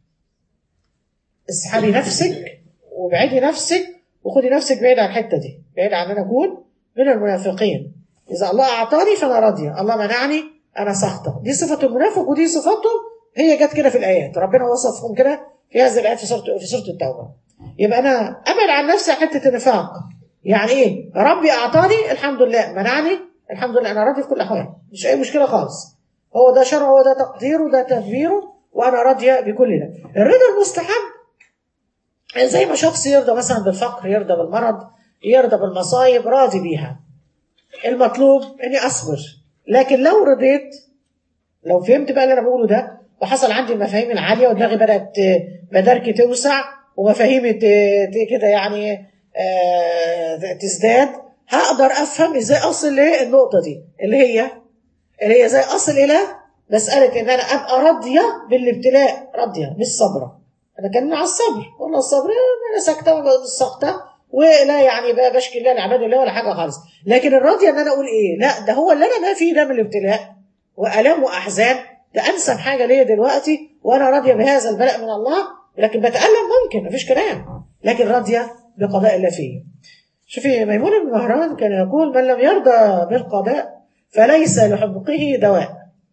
اسحبي نفسك وابعدي نفسك وخدي نفسك بعيد عن الحته دي بعيد عن ان انا اكون من المنافقين اذا الله اعطاني فانا راضيه الله منعني انا ساخطه دي صفه المنافق ودي صفاتهم هي جت كده في الايات ربنا وصفهم كده في هذه الايات في سوره في سوره التوبه يبقى انا ابعد عن نفسي حته النفاق يعني ايه ربي اعطاني الحمد لله منعني الحمد لله انا راضي في كل الاحوال مش اي مشكله خالص هو ده شرعه وده تقديره وده تدبيره وانا راضيه بكل ده الرضا المستحب زي ما شخص يرضى مثلا بالفقر يرضى بالمرض يرضى بالمصايب راضي بيها المطلوب اني اصبر لكن لو رضيت لو فهمت بقى اللي انا بقوله ده وحصل عندي المفاهيم العاليه ودماغي بدات مداركي توسع ومفاهيمي كده يعني آه تزداد هقدر افهم ازاي اصل للنقطه دي اللي هي اللي هي ازاي اصل الى مساله ان انا ابقى راضيه بالابتلاء راضيه مش صابره انا كان على الصبر قلنا الصبر انا ساكته مش ساكته ولا يعني بقى بشكي الله لعباد الله ولا حاجه خالص لكن الراضيه ان انا اقول ايه لا ده هو اللي انا ما فيه ده من الابتلاء والام واحزان ده انسب حاجه ليا دلوقتي وانا راضيه بهذا البلاء من الله لكن بتالم ممكن مفيش كلام لكن راضيه بقضاء الله فيه شوفي ميمون بن مهران كان يقول من لم يرضى بالقضاء فليس لحقوقه دواء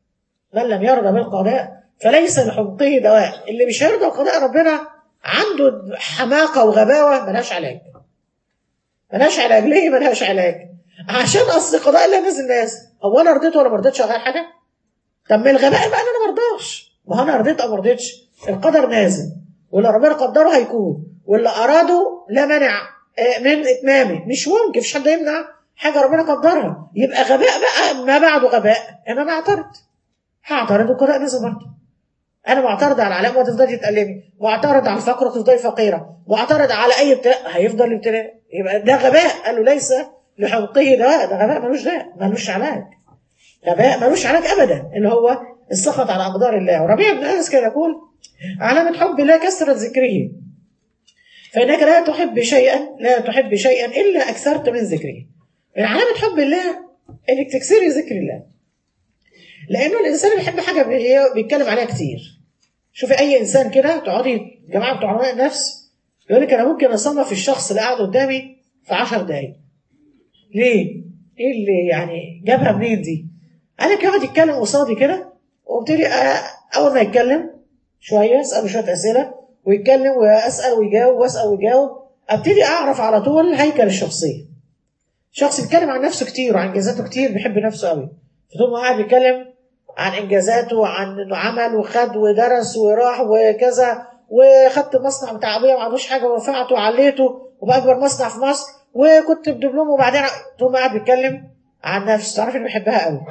من لم يرضى بالقضاء فليس لحمقه دواء اللي مش هيرضى بقضاء ربنا عنده حماقه وغباوه ملهاش علاج ملهاش علاج ليه ملهاش علاج عشان اصل قضاء الله نزل ناس هو انا رضيت ولا ما رضيتش غير حاجه طب من الغباء بقى ان انا ما ارضاش ما هو انا رضيت او ما رضيتش القدر نازل واللي ربنا قدره هيكون واللي اراده لا مانع آه، من اتمامه مش ممكن مفيش حد يمنع حاجه ربنا قدرها يبقى غباء بقى ما بعده غباء ان انا اعترض هعترض والقضاء نزل برضه انا معترض على العلاء وتفضلي تتألمي معترض على الفقر وتفضلي فقيره معترض على اي ابتلاء هيفضل الابتلاء يبقى ده غباء قال له ليس لحمقه دواء ده غباء ملوش داء ملوش علاج غباء ملوش علاج ابدا اللي هو السخط على اقدار الله وربيع بن انس كان يقول علامه حب الله كثره ذكره فانك لا تحب شيئا لا تحب شيئا الا اكثرت من ذكره من علامه حب الله انك تكثري ذكر الله لانه الانسان بيحب حاجه بي- بيتكلم عليها كتير شوفي اي انسان كده تقعدي جماعه بتوع علماء النفس يقول لك انا ممكن اصنف الشخص اللي قاعد قدامي في 10 دقايق ليه؟ ايه اللي يعني جابها منين دي؟ انا يقعد يتكلم قصادي كده وابتدي أ- اول ما يتكلم شويه اساله شويه اسئله ويتكلم واسال ويجاوب واسال ويجاوب ابتدي اعرف على طول هيكل الشخصيه شخص بيتكلم عن نفسه كتير وعن انجازاته كتير بيحب نفسه قوي فطول ما قاعد بيتكلم عن انجازاته وعن انه عمل وخد ودرس وراح وكذا وخدت مصنع بتاع ابويا ما عندوش حاجه ورفعته وعليته وبقى اكبر مصنع في مصر وكنت بدبلوم وبعدين طول ما قاعد بيتكلم عن نفسه تعرف انه بيحبها قوي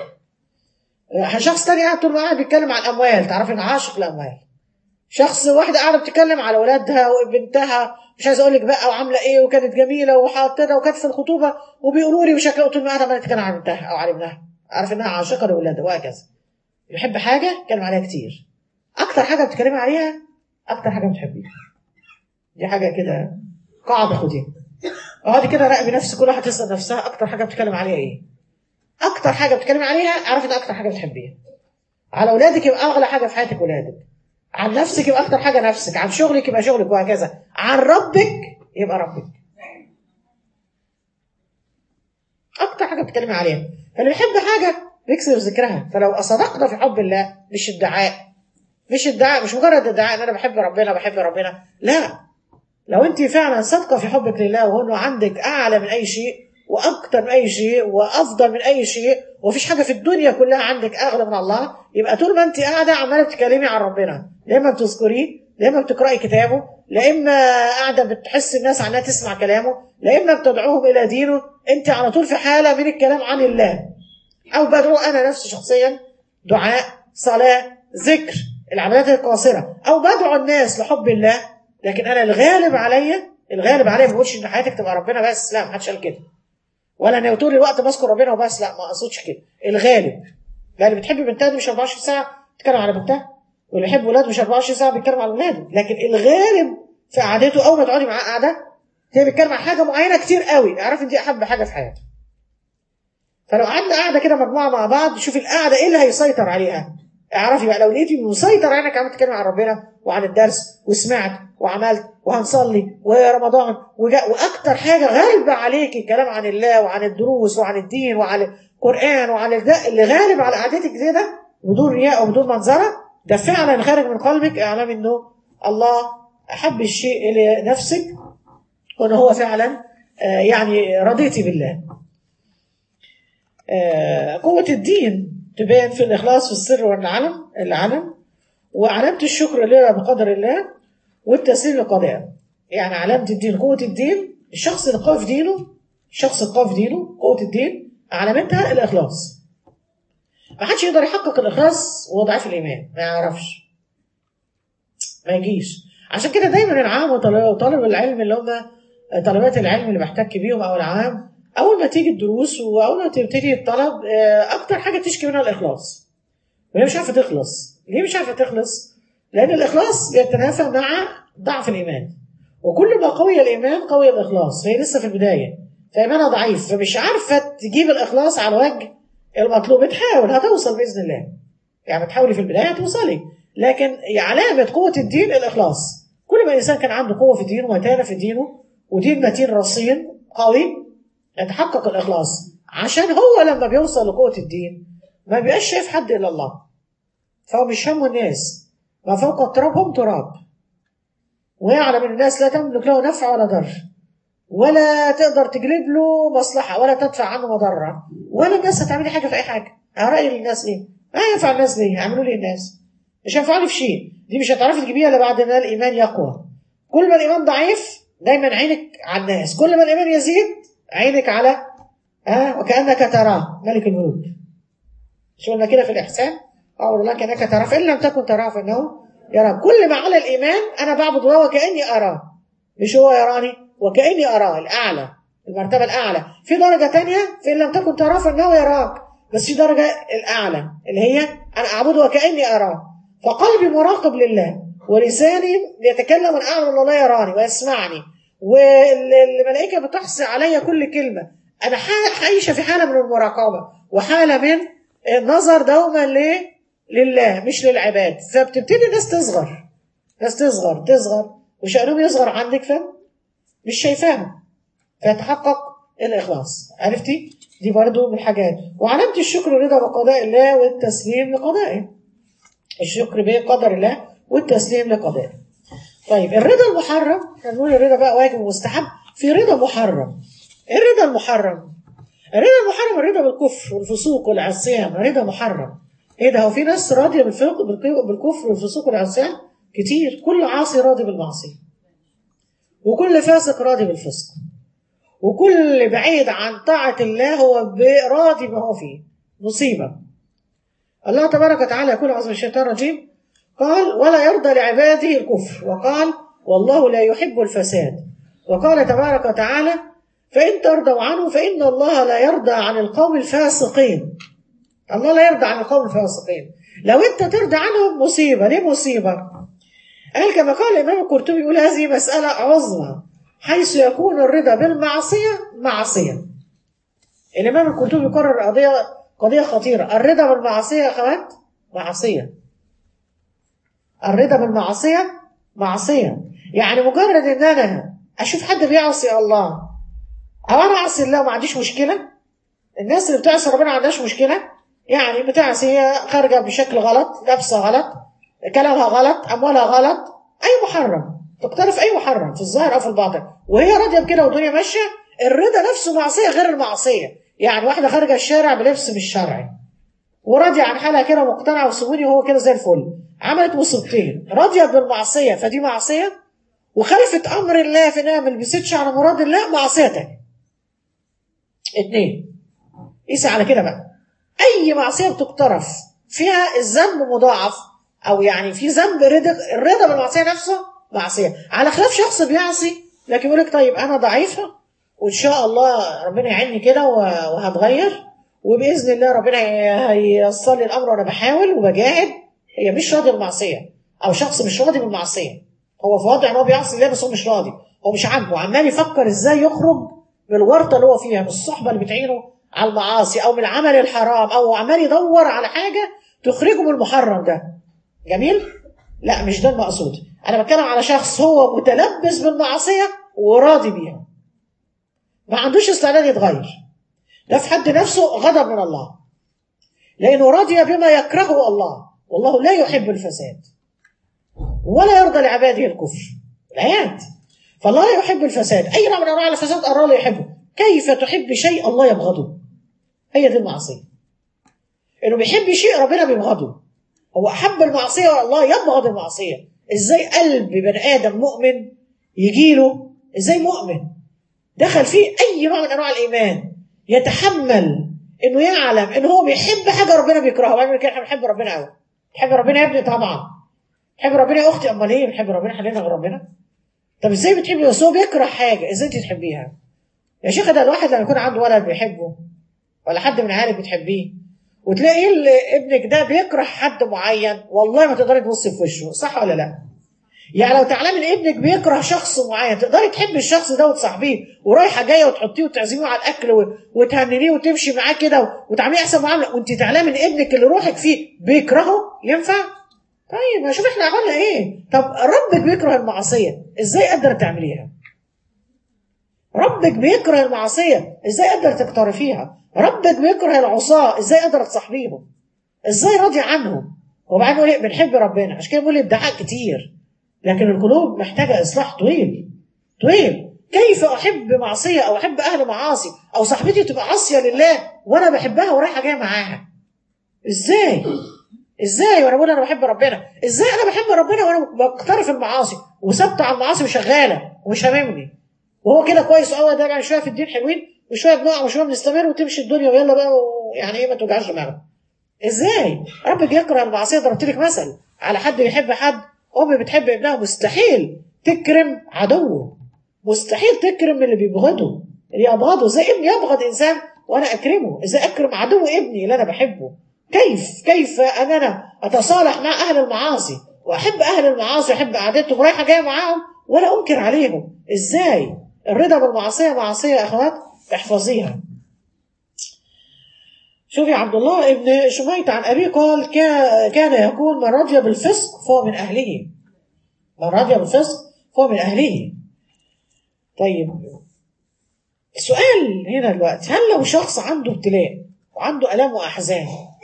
شخص تاني قاعد طول ما قاعد بيتكلم عن الاموال تعرف انه عاشق الاموال شخص واحده قاعده بتتكلم على اولادها وبنتها مش عايز اقول لك بقى وعامله ايه وكانت جميله وحاطه وكانت في الخطوبه وبيقولوا لي بشكل طول ما قاعده عماله تتكلم عن بنتها او عن ابنها عارف انها عاشقه لاولادها وهكذا بيحب حاجه اتكلم عليها كتير اكتر حاجه بتتكلمي عليها اكتر حاجه بتحبيها دي حاجه كده قاعده خديها اقعدي كده راقبي نفسك كل واحده تسال نفسها اكتر حاجه بتتكلم عليها ايه اكتر حاجه بتتكلمي عليها اعرفي ان اكتر حاجه بتحبيها على اولادك يبقى اغلى حاجه في حياتك ولادك عن نفسك يبقى اكتر حاجه نفسك عن شغلك يبقى شغلك وهكذا عن ربك يبقى ربك اكتر حاجه بتتكلمي عليها فاللي بيحب حاجه بيكسر ذكرها فلو صدقنا في حب الله مش ادعاء مش ادعاء مش مجرد ادعاء ان انا بحب ربنا بحب ربنا لا لو انت فعلا صادقه في حبك لله وانه عندك اعلى من اي شيء واكتر من اي شيء وافضل من اي شيء ومفيش حاجه في الدنيا كلها عندك اغلى من الله يبقى طول ما انت قاعده عماله بتتكلمي عن ربنا لا اما بتذكريه لا اما بتقراي كتابه لا اما قاعده بتحس الناس عنها تسمع كلامه لا اما بتدعوهم الى دينه انت على طول في حاله من الكلام عن الله او بدعو انا نفسي شخصيا دعاء صلاه ذكر العبادات القاصره او بدعو الناس لحب الله لكن انا الغالب عليا الغالب عليا ما بقولش ان حياتك تبقى ربنا بس لا ما حدش قال كده ولا انا طول الوقت بذكر ربنا وبس لا ما اقصدش كده الغالب يعني اللي بتحب بنتها دي مش 24 ساعه تتكلم على بنتها واللي يحب ولاده مش 24 ساعه بيتكلم على ولاده لكن الغالب في قعدته اول ما تقعدي معاه قاعده تلاقيه بيتكلم عن حاجه معينه كتير قوي اعرفي دي احب حاجه في حياته فلو قعدنا قاعده كده مجموعه مع بعض شوفي القعده ايه اللي هيسيطر عليها اعرفي بقى لو لقيتي مسيطر عينك عم تتكلم عن ربنا وعن الدرس وسمعت وعملت وهنصلي ورمضان وجاء واكتر حاجه غالبه عليكي الكلام عن الله وعن الدروس وعن الدين وعن القران وعن الده اللي غالب على قعدتك زي ده بدون رياء وبدون منظره ده فعلا خارج من قلبك اعلام انه الله احب الشيء لنفسك وان هو فعلا آه، يعني رضيتي بالله آه، قوة الدين تبان في الإخلاص في السر والعلم العلم وعلامة الشكر لله بقدر الله والتسليم لقضائه يعني علامة الدين قوة الدين الشخص اللي قوي في دينه الشخص القوي في دينه قوة الدين علامتها الإخلاص ما حدش يقدر يحقق الإخلاص وهو ضعيف الإيمان ما يعرفش ما يجيش عشان كده دايما العام وطلب وطالب العلم اللي هم طلبات العلم اللي بحتك بيهم او العام اول ما تيجي الدروس واول ما تبتدي الطلب آه، اكتر حاجه تشكي منها الاخلاص وهي مش عارفه تخلص ليه مش عارفه تخلص لان الاخلاص بيتنافى مع ضعف الايمان وكل ما قوي الايمان قوي الاخلاص هي لسه في البدايه فايمانها ضعيف فمش عارفه تجيب الاخلاص على الوجه المطلوب بتحاول هتوصل باذن الله يعني بتحاولي في البدايه هتوصلي لكن علامه قوه الدين الاخلاص كل ما الانسان كان عنده قوه في دينه ومتانه في دينه ودين متين رصين قوي يتحقق الاخلاص عشان هو لما بيوصل لقوه الدين ما بيبقاش شايف حد الا الله فهو مش همه الناس ما فوق التراب هم تراب ويعلم ان الناس لا تملك له نفع ولا ضر ولا تقدر تجلب له مصلحه ولا تدفع عنه مضره ولا الناس هتعملي حاجه في اي حاجه راي الناس ايه؟ ما ينفع الناس ليه؟ يعملوا لي الناس مش هينفعني في شيء دي مش هتعرفي تجيبيها الا بعد ما الايمان يقوى كل ما الايمان ضعيف دايما عينك على الناس كل ما الايمان يزيد عينك على ها آه وكانك تراه ملك الملوك مش قلنا كده في الاحسان اعبد الله كانك تراه فان لم تكن تراه فانه يرى كل ما على الايمان انا بعبد الله وكاني اراه مش هو يراني وكاني اراه الاعلى المرتبه الاعلى في درجه تانية فان لم تكن تراه فانه يراك بس في درجه الاعلى اللي هي انا اعبده وكاني اراه فقلبي مراقب لله ولساني يتكلم ان اعلم ان الله يراني ويسمعني والملائكه بتحصي علي كل كلمه انا عايشه في حاله من المراقبه وحاله من النظر دوما ليه لله مش للعباد فبتبتدي الناس تصغر ناس تصغر تصغر وشأنهم يصغر عندك فاهم مش شايفاهم فيتحقق الإخلاص عرفتي دي برضو من الحاجات وعلامة الشكر الرضا بقضاء الله والتسليم لقضائه الشكر بقدر الله والتسليم لقضائه طيب الرضا المحرم هنقول الرضا بقى واجب ومستحب في رضا محرم ايه الرضا المحرم الرضا المحرم الرضا بالكفر والفسوق والعصيان رضا محرم ايه ده هو في ناس راضيه بالكفر والفسوق والعصيان كتير كل عاصي راضي بالمعصيه وكل فاسق راضي بالفسق وكل بعيد عن طاعة الله هو راضي بما هو فيه مصيبة الله تبارك وتعالى يقول عز الشيطان الرجيم قال ولا يرضى لعباده الكفر وقال والله لا يحب الفساد وقال تبارك وتعالى فإن ترضوا عنه فإن الله لا يرضى عن القوم الفاسقين الله لا يرضى عن القوم الفاسقين لو انت ترضى عنهم مصيبة ليه مصيبة قال كما قال الإمام القرطبي يقول هذه مسألة عظمى حيث يكون الرضا بالمعصية معصية الإمام القرطبي يقرر قضية قضية خطيرة الرضا بالمعصية يا أخوات معصية الرضا بالمعصية معصية يعني مجرد إن أنا أشوف حد بيعصي الله أو أنا أعصي الله وما عنديش مشكلة الناس اللي بتعصي ربنا ما عندهاش مشكلة يعني بتعصي هي خارجة بشكل غلط لابسة غلط كلامها غلط أموالها غلط أي محرم تقترف أي محرم في الظاهر أو في الباطن وهي راضية بكده والدنيا ماشية الرضا نفسه معصية غير المعصية يعني واحدة خارجة الشارع بلبس مش شرعي وراضية عن حالها كده مقتنعة وسيبوني وهو كده زي الفل عملت مصيبتين راضية بالمعصية فدي معصية وخالفت أمر الله في إنها ما لبستش على مراد الله معصية تانية اتنين قيس على كده بقى أي معصية بتقترف فيها الذنب مضاعف أو يعني في ذنب رضا الرضا بالمعصية نفسه معصية على خلاف شخص بيعصي لكن يقول لك طيب أنا ضعيفة وإن شاء الله ربنا يعيني كده وهتغير وبإذن الله ربنا هييسر لي الأمر وأنا بحاول وبجاهد هي مش راضية بالمعصية أو شخص مش راضي بالمعصية هو في وضع إن هو بيعصي الله بس هو مش راضي هو مش عاجبه عمال يفكر إزاي يخرج من الورطة اللي هو فيها من الصحبة اللي بتعينه على المعاصي أو من العمل الحرام أو عمال يدور على حاجة تخرجه من المحرم ده جميل؟ لا مش ده المقصود أنا بتكلم على شخص هو متلبس بالمعصية وراضي بيها ما عندوش استعداد يتغير ده في حد نفسه غضب من الله لأنه راضي بما يكرهه الله والله لا يحب الفساد ولا يرضى لعباده الكفر الآيات فالله لا يحب الفساد أي نوع من أنواع الفساد الله لا يحبه كيف تحب شيء الله يبغضه هي دي المعصية إنه بيحب شيء ربنا بيبغضه هو أحب المعصية والله يبغض المعصية إزاي قلب بني آدم مؤمن يجيله إزاي مؤمن دخل فيه أي نوع من أنواع الإيمان يتحمل إنه يعلم إن هو بيحب حاجة ربنا بيكرهها وبعمل كده إحنا بنحب ربنا قوي بتحب ربنا يا ابني طبعا بتحب ربنا يا أختي أمال إيه بنحب ربنا حلينا غير ربنا طب إزاي بتحبي بس هو بيكره حاجة إزاي أنت تحبيها يا شيخ ده الواحد لما يكون عنده ولد بيحبه ولا حد من عيالك بتحبيه وتلاقي ابنك ده بيكره حد معين والله ما تقدري تبصي في وشه صح ولا لا يعني لو تعلمي ان ابنك بيكره شخص معين تقدري تحبي الشخص ده وتصاحبيه ورايحه جايه وتحطيه وتعزميه على الاكل وتهننيه وتمشي معاه كده وتعملي احسن معامله وانت تعلمي ان ابنك اللي روحك فيه بيكرهه ينفع؟ طيب شوف احنا عملنا ايه؟ طب ربك بيكره المعصيه ازاي قدر تعمليها؟ ربك بيكره المعصيه ازاي قدر تقترفيها؟ ربك بيكره العصاه ازاي قدر تصاحبيهم؟ ازاي راضي عنهم؟ وبعدين نقول إيه؟ بنحب ربنا عشان كده بنقول ادعاء كتير لكن القلوب محتاجه اصلاح طويل طويل كيف احب معصيه او احب اهل معاصي او صاحبتي تبقى عاصيه لله وانا بحبها ورايحه جايه معاها ازاي ازاي وانا بقول انا بحب ربنا ازاي انا بحب ربنا وانا بقترف المعاصي وثابته على المعاصي وشغاله ومش هاممني وهو كده كويس قوي ده يعني شويه في الدين حلوين وشويه بنقع وشويه بنستمر وتمشي الدنيا ويلا بقى يعني ايه ما توجعش دماغك ازاي ربك يكره المعصيه ضربت لك مثل على حد بيحب حد ام بتحب ابنها مستحيل تكرم عدوه مستحيل تكرم اللي بيبغضه اللي يبغضه ازاي ابني يبغض انسان وانا اكرمه ازاي اكرم عدو ابني اللي انا بحبه كيف كيف ان انا اتصالح مع اهل المعاصي واحب اهل المعاصي واحب قعدتهم رايحه جايه معاهم ولا انكر عليهم ازاي الرضا بالمعصيه معصيه يا اخوات احفظيها شوفي عبد الله ابن شميت عن أبيه قال كا- كان يقول من رضي بالفسق فهو من أهله من رضي بالفسق فهو من أهله طيب السؤال هنا دلوقتي هل لو شخص عنده ابتلاء وعنده آلام وأحزان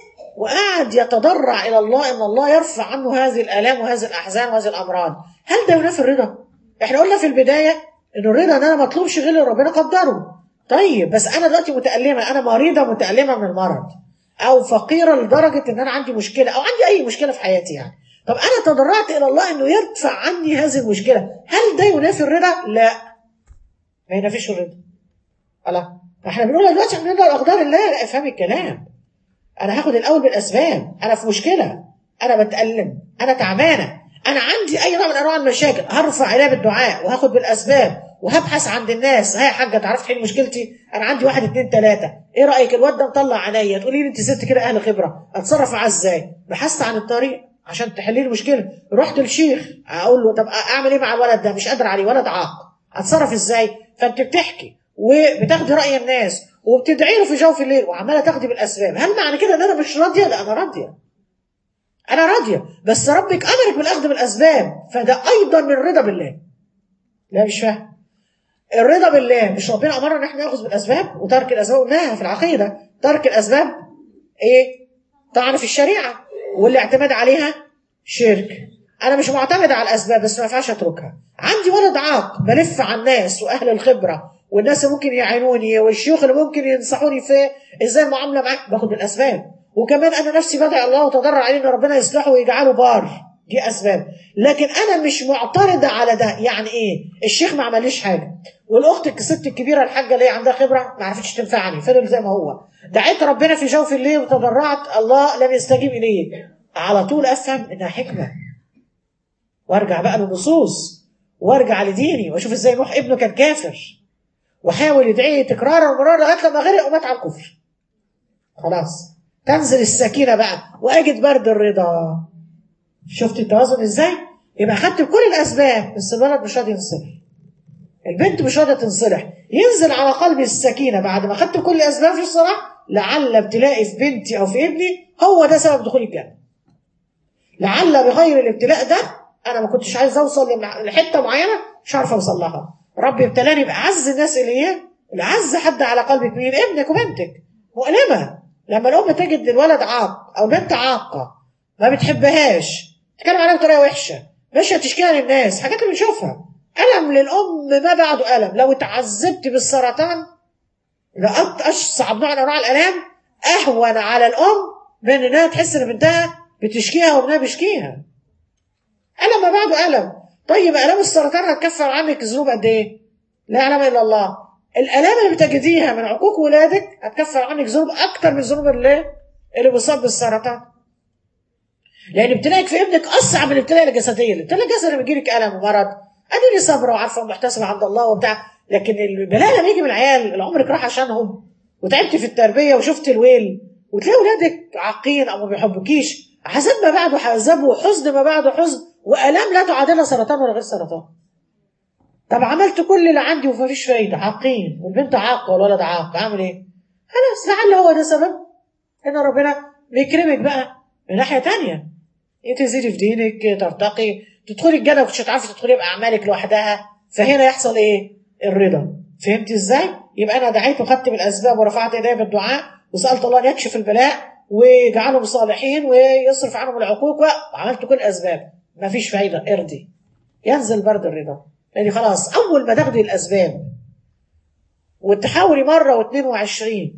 وقعد يتضرع إلى الله إن الله يرفع عنه هذه الآلام وهذه الأحزان وهذه الأمراض هل ده ينافي الرضا؟ إحنا قلنا في البداية إن الرضا إن أنا ما اطلبش غير اللي ربنا قدره طيب بس أنا دلوقتي متألمة أنا مريضة متألمة من المرض أو فقيرة لدرجة إن أنا عندي مشكلة أو عندي أي مشكلة في حياتي يعني طب أنا تضرعت إلى الله إنه يدفع عني هذه المشكلة هل ده ينافي الرضا؟ لا ما ينافيش الرضا الله احنا بنقول دلوقتي احنا بنرضى باقدار الله لا افهم الكلام انا هاخد الاول بالاسباب انا في مشكله انا بتالم انا تعبانه انا عندي اي نوع من انواع المشاكل هرفع عليها بالدعاء وهاخد بالاسباب وهبحث عند الناس ها يا حاجه تعرف تحل مشكلتي انا عندي واحد اتنين تلاته ايه رايك الواد ده مطلع عينيا تقولي لي انت ست كده اهل خبره اتصرف معاه ازاي بحثت عن الطريق عشان تحلي لي المشكله رحت للشيخ اقول له طب اعمل ايه مع الولد ده مش قادر عليه ولد عاق اتصرف ازاي فانت بتحكي وبتاخدي راي الناس وبتدعي له في جوف الليل وعماله تاخدي بالاسباب هل معنى كده ان انا مش راضيه لا انا راضيه انا راضيه بس ربك امرك بالاخذ بالاسباب فده ايضا من الرضا بالله لا مش فاهم الرضا بالله مش ربنا امرنا ان احنا ناخذ بالاسباب وترك الاسباب قلناها في العقيده ترك الاسباب ايه طعن في الشريعه والاعتماد عليها شرك انا مش معتمده على الاسباب بس ما ينفعش اتركها عندي ولد عاق بلف على الناس واهل الخبره والناس اللي ممكن يعينوني والشيوخ اللي ممكن ينصحوني في ازاي المعامله معاه باخد بالاسباب وكمان انا نفسي بدعي الله وتضرع عليه ان ربنا يصلحه ويجعله بار دي اسباب لكن انا مش معترضه على ده يعني ايه الشيخ ما عمليش حاجه والاخت الست الكبيره الحاجه اللي هي عندها خبره ما عرفتش تنفعني فضل زي ما هو دعيت ربنا في جوف الليل وتضرعت الله لم يستجيب الي على طول افهم انها حكمه وارجع بقى للنصوص وارجع لديني واشوف ازاي نوح ابنه كان كافر وحاول يدعيه تكرارا ومرارا لغايه لما غرق ومات على الكفر خلاص تنزل السكينه بقى واجد برد الرضا شفت التوازن ازاي يبقى اخدت بكل الاسباب بس الولد مش راضي ينصلح البنت مش راضيه تنصلح ينزل على قلبي السكينه بعد ما اخدت كل الاسباب في الصلاح لعل ابتلائي في بنتي او في ابني هو ده سبب دخولي الجنه لعل بغير الابتلاء ده انا ما كنتش عايز اوصل لحته معينه مش عارف اوصل لها ربي ابتلاني باعز الناس الي الاعز حد على قلبك مين ابنك وبنتك مؤلمه لما الام تجد الولد عاق او بنت عاقه ما بتحبهاش تتكلم عليها بطريقه وحشه ماشيه تشكيها للناس حاجات اللي بنشوفها الم للام ما بعده الم لو اتعذبت بالسرطان لقيت اصعب نوع من انواع الالام اهون على الام من انها تحس ان بنتها بتشكيها وابنها بيشكيها الم ما بعده الم طيب الام السرطان هتكفر عنك ذنوب قد ايه؟ لا يعلم الا الله الالام اللي بتجديها من عقوق ولادك هتكفر عنك ذنوب اكتر من ذنوب اللي اللي بيصاب بالسرطان لان ابتلاءك في ابنك اصعب من الابتلاء الجسدي الابتلاء الجسدي لما يجيلك الم ومرض اديني صابره وعارفه ومحتسبه عند الله وبتاع لكن البلاء لما يجي من العيال اللي عمرك راح عشانهم وتعبت في التربيه وشفت الويل وتلاقي ولادك عاقين او ما بيحبكيش عذاب ما بعده عذاب وحزن ما بعده حزن والام لا تعادلها سرطان ولا غير سرطان طب عملت كل اللي عندي ومفيش فايده عاقين والبنت عاقه والولد عاق اعمل ايه؟ خلاص لعل هو ده سبب ان ربنا بيكرمك بقى من ناحيه تانية تزيدي في دينك ترتقي تدخلي الجنه وكنتش هتعرفي تدخلي باعمالك لوحدها فهنا يحصل ايه؟ الرضا فهمت ازاي؟ يبقى انا دعيت وخدت بالاسباب ورفعت ايدي بالدعاء وسالت الله ان يكشف البلاء ويجعلهم صالحين ويصرف عنهم العقوق وعملت كل الاسباب ما فيش فايده ارضي ينزل برد الرضا يعني خلاص اول ما تاخدي الاسباب وتحاولي مره واثنين وعشرين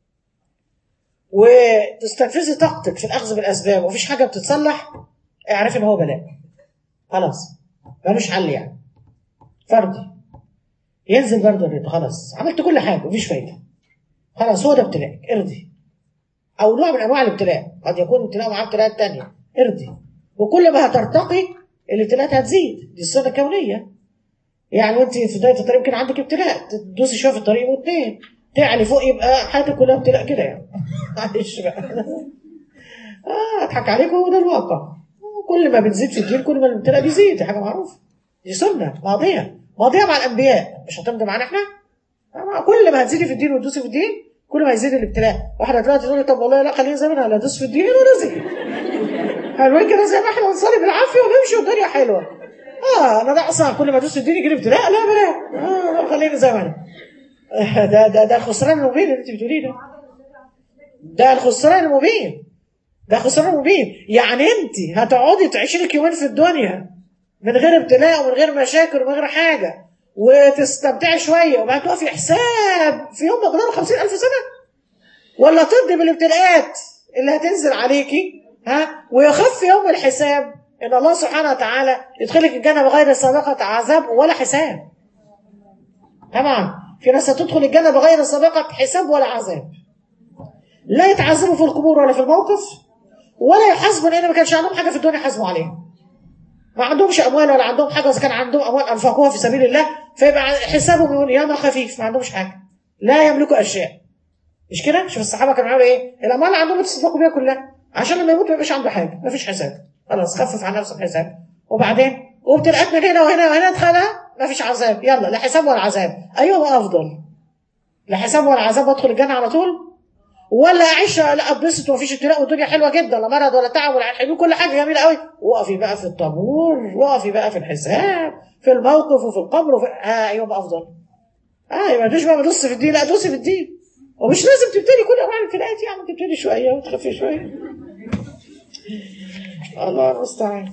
وتستنفذي طاقتك في الاخذ بالاسباب ومفيش حاجه بتتصلح اعرفي ان هو بلاء خلاص ملوش حل يعني فردي ينزل برد الرضا خلاص عملت كل حاجه مفيش فايده خلاص هو ده ابتلاء ارضي او نوع من انواع الابتلاء قد يكون ابتلاء معاه ابتلاءات تانية ارضي وكل ما هترتقي الابتلاءات هتزيد دي السنه الكونيه يعني وانت في بدايه الطريق يمكن عندك ابتلاء تدوسي شويه في الطريق واثنين تعلي فوق يبقى حياتك كلها ابتلاء كده يعني معلش بقى اه اضحك عليكم هو ده الواقع كل ما بتزيد في الدين كل ما الابتلاء بيزيد دي حاجه معروفه دي سنه ماضيه ماضيه مع الانبياء مش هتمضي معانا احنا آه، كل ما هتزيدي في الدين وتدوسي في الدين كل ما يزيد الابتلاء واحده دلوقتي تقول لي طب والله لا خليني زي ما انا لا ادوس في الدين ولا زي حلوين كده زي ما احنا بنصلي بالعافيه ونمشي والدنيا حلوه اه انا ده اصلا كل ما ادوس في الدين يجي لي ابتلاء لا بلا اه لا خليني زي ما انا آه، ده ده ده الخسران المبين اللي انت بتقوليه ده ده الخسران المبين ده خسران مبين يعني انت هتقعدي تعيشي لك يومين في الدنيا من غير ابتلاء ومن غير مشاكل ومن غير حاجه وتستمتعي شويه وبعد تقفي حساب في يوم مقداره 50000 سنه ولا ترضي بالابتلاءات اللي هتنزل عليكي ها ويخف يوم الحساب ان الله سبحانه وتعالى يدخلك الجنه بغير سابقه عذاب ولا حساب طبعا في ناس هتدخل الجنه بغير سابقه حساب ولا عذاب لا يتعذبوا في القبور ولا في الموقف ولا يحاسبوا لان ما كانش عندهم حاجه في الدنيا حاسبوا عليها ما عندهمش اموال ولا عندهم حاجه اذا كان عندهم اموال انفقوها في سبيل الله فيبقى حسابهم يقول ياما خفيف ما عندهمش حاجه لا يملكوا اشياء مش كده شوف الصحابه كانوا بيعملوا ايه الاموال اللي عندهم يتصدقوا بيها كلها عشان لما يموت ما يبقاش عنده حاجه ما فيش حساب خلاص خفف عن نفسك حساب وبعدين وابتلاءات من هنا وهنا وهنا ادخلها ما فيش عذاب يلا لا حساب ولا عذاب ايوه افضل لا حساب ولا عذاب وادخل الجنه على طول ولا اعيش لا اتبسط ومفيش ابتلاء والدنيا حلوه جدا لا مرض ولا تعب ولا حلو كل حاجه جميله قوي وقفي بقى في الطابور وقفي بقى في الحساب في الموقف وفي القبر وفي اه ايوه افضل اه يبقى مش بقى بدوس في الدين لا دوسي في الدين ومش لازم تبتدي كل انواع الابتلاءات يعني تبتدي شويه وتخفي شويه الله المستعان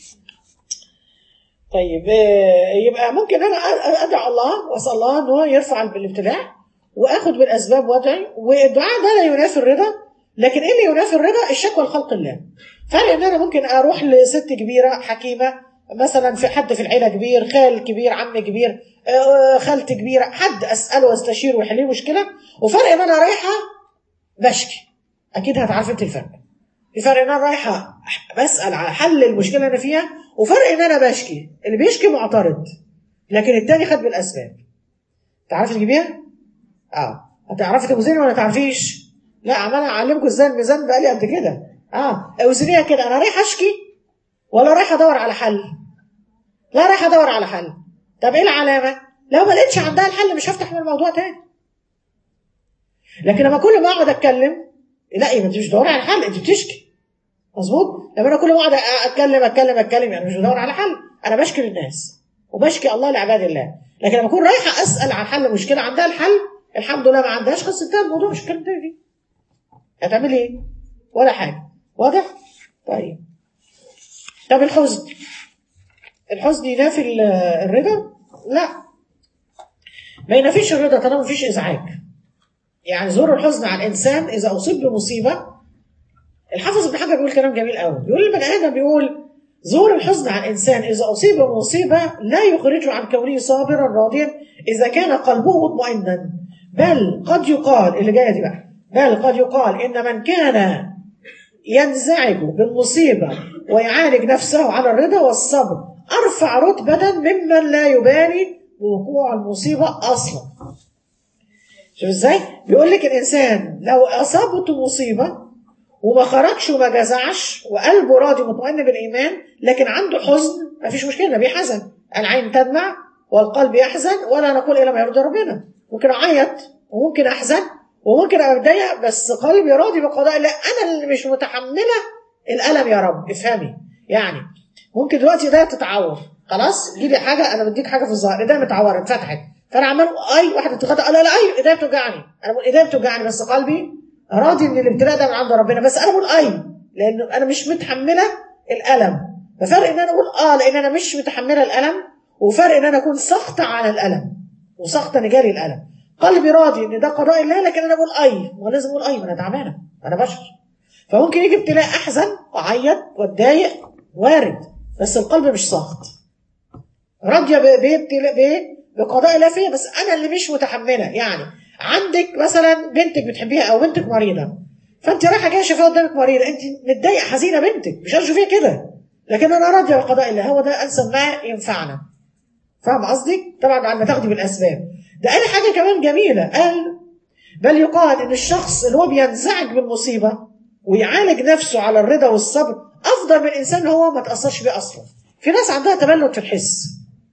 طيب آه، يبقى ممكن انا أ- ادعو الله واسال الله ان هو يرفع الابتلاء واخد بالاسباب وادعي والدعاء ده لا ينافي الرضا لكن ايه اللي ينافي الرضا الشكوى لخلق الله فرق ان انا ممكن اروح لست كبيره حكيمه مثلا في حد في العيله كبير خال كبير عم كبير آه، خالتي كبيره حد اساله واستشيره ويحل لي مشكله وفرق ان انا رايحه بشكي اكيد هتعرفي انت الفرق في فرق ان انا رايحه بسال على حل المشكله اللي انا فيها وفرق ان انا بشكي اللي بيشكي معترض لكن التاني خد بالاسباب تعرفي تجيبيها؟ اه هتعرفي توزني ولا تعرفيش؟ لا عمال اعلمكم ازاي الميزان بقالي قد كده اه اوزنيها كده انا رايح اشكي ولا رايح ادور على حل؟ لا رايح ادور على حل طب ايه العلامه؟ لو ما لقيتش عندها الحل مش هفتح من الموضوع تاني لكن لما كل ما اقعد اتكلم لا يبقى انت مش بتدوري على حل انت بتشكي مظبوط لما انا كل ما اقعد اتكلم اتكلم اتكلم يعني مش بدور على حل انا بشكي للناس وبشكي الله لعباد الله لكن لما اكون رايحه اسال عن حل مشكله عندها الحل الحمد لله ما عندهاش خلاص انتهى الموضوع مش كلام تاني هتعمل ايه؟ ولا حاجه واضح؟ طيب طب الحزن الحزن ينافي ال- الرضا؟ لا ما ينافيش الرضا طالما مفيش ازعاج يعني زور الحزن على الانسان اذا اصيب بمصيبه الحافظ ابن حجر بيقول كلام جميل قوي بيقول البني ادم بيقول زور الحزن على الانسان اذا اصيب بمصيبه لا يخرجه عن كونه صابرا راضيا اذا كان قلبه مطمئنا بل قد يقال اللي جايه دي بقى بل قد يقال ان من كان ينزعج بالمصيبه ويعالج نفسه على الرضا والصبر ارفع رتبه ممن لا يبالي بوقوع المصيبه اصلا شوف ازاي بيقول لك الانسان لو اصابته مصيبه وما خرجش وما جزعش وقلبه راضي مطمئن بالايمان لكن عنده حزن ما فيش مشكله النبي حزن العين تدمع والقلب يحزن ولا نقول الا ما يرضي ربنا ممكن اعيط وممكن احزن وممكن ابقى متضايق بس قلبي راضي بقضاء الله انا اللي مش متحمله الالم يا رب افهمي يعني ممكن دلوقتي ده تتعور خلاص تجيلي حاجه انا بديك حاجه في الظهر ايديا متعوره اتفتحت فانا عمال اي واحده تتغطى لا لا اي ايديا بتوجعني انا بقول ايديا بتوجعني بس قلبي راضي ان الابتلاء ده من عند ربنا بس انا بقول اي لان انا مش متحمله الالم ففرق ان انا اقول اه لان انا مش متحمله الالم وفرق ان انا اكون ساخطه على الالم وساخطه ان جالي الالم قلبي راضي ان ده قضاء الله لكن انا بقول اي ما لازم اقول اي ما انا تعبانه انا بشر فممكن يجي ابتلاء احزن واعيط واتضايق وارد بس القلب مش ساخط راضيه ب- بابتلاء بايه بقضاء الله فيا بس انا اللي مش متحمله يعني عندك مثلا بنتك بتحبيها او بنتك مريضه فانت رايحه جايه شايفاها قدامك مريضه انت متضايقه حزينه بنتك مش عايزه فيها كده لكن انا راضيه بقضاء الله هو ده انسب ما ينفعنا فاهم قصدي؟ طبعا بعد ما تاخدي بالاسباب ده قال حاجه كمان جميله قال بل يقال ان الشخص اللي هو بينزعج بالمصيبه ويعالج نفسه على الرضا والصبر افضل من انسان هو ما تاثرش بيه اصلا في ناس عندها تبلد في الحس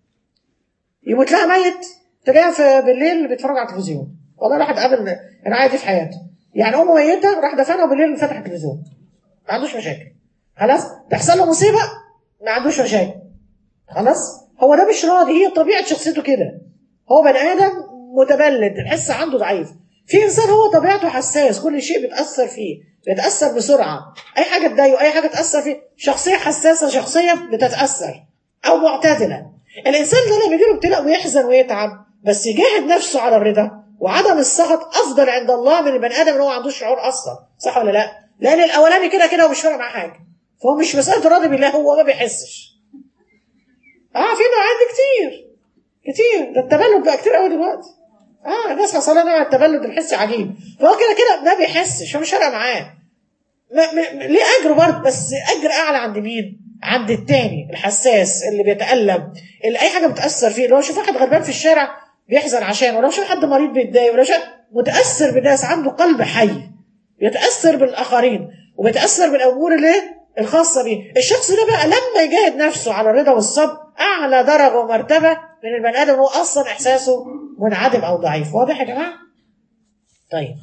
يموت لها ميت تلاقيها في بالليل بيتفرج على التلفزيون والله الواحد قابل الرعايه دي في حياته يعني امه ميته راح دفنها وبالليل فتح التلفزيون ما عندوش مشاكل خلاص تحصل له مصيبه ما عندوش مشاكل خلاص هو ده مش راضي هي طبيعه شخصيته كده هو بني ادم متبلد الحس عنده ضعيف في انسان هو طبيعته حساس كل شيء بيتاثر فيه بيتاثر بسرعه اي حاجه تضايقه اي حاجه تاثر فيه شخصيه حساسه شخصيه بتتاثر او معتدله الانسان ده لما يجيله ابتلاء ويحزن ويتعب بس يجاهد نفسه على الرضا وعدم السخط افضل عند الله من البني ادم اللي هو ما عندوش شعور اصلا صح ولا لا لان الاولاني كده كده ومش فارق معاه حاجه فهو مش مساله راضي بالله هو ما بيحسش اه في نوعات دي كتير كتير ده التبلد بقى كتير قوي دلوقتي اه الناس حصل لها نوع التبلد الحسي عجيب فهو كده كده ما بيحسش هو مش فارقه معاه ما ما ليه اجر برضه بس اجر اعلى عند مين؟ عند التاني الحساس اللي بيتالم اللي اي حاجه بتاثر فيه لو شوف واحد غلبان في الشارع بيحزن عشانه ولو شوف حد مريض بيتضايق ولو شوف متاثر بالناس عنده قلب حي بيتاثر بالاخرين وبيتاثر بالامور اللي الخاصه بيه الشخص ده بقى لما يجاهد نفسه على الرضا والصبر اعلى درجه ومرتبه من البني ادم هو اصلا احساسه منعدم او ضعيف واضح يا جماعه طيب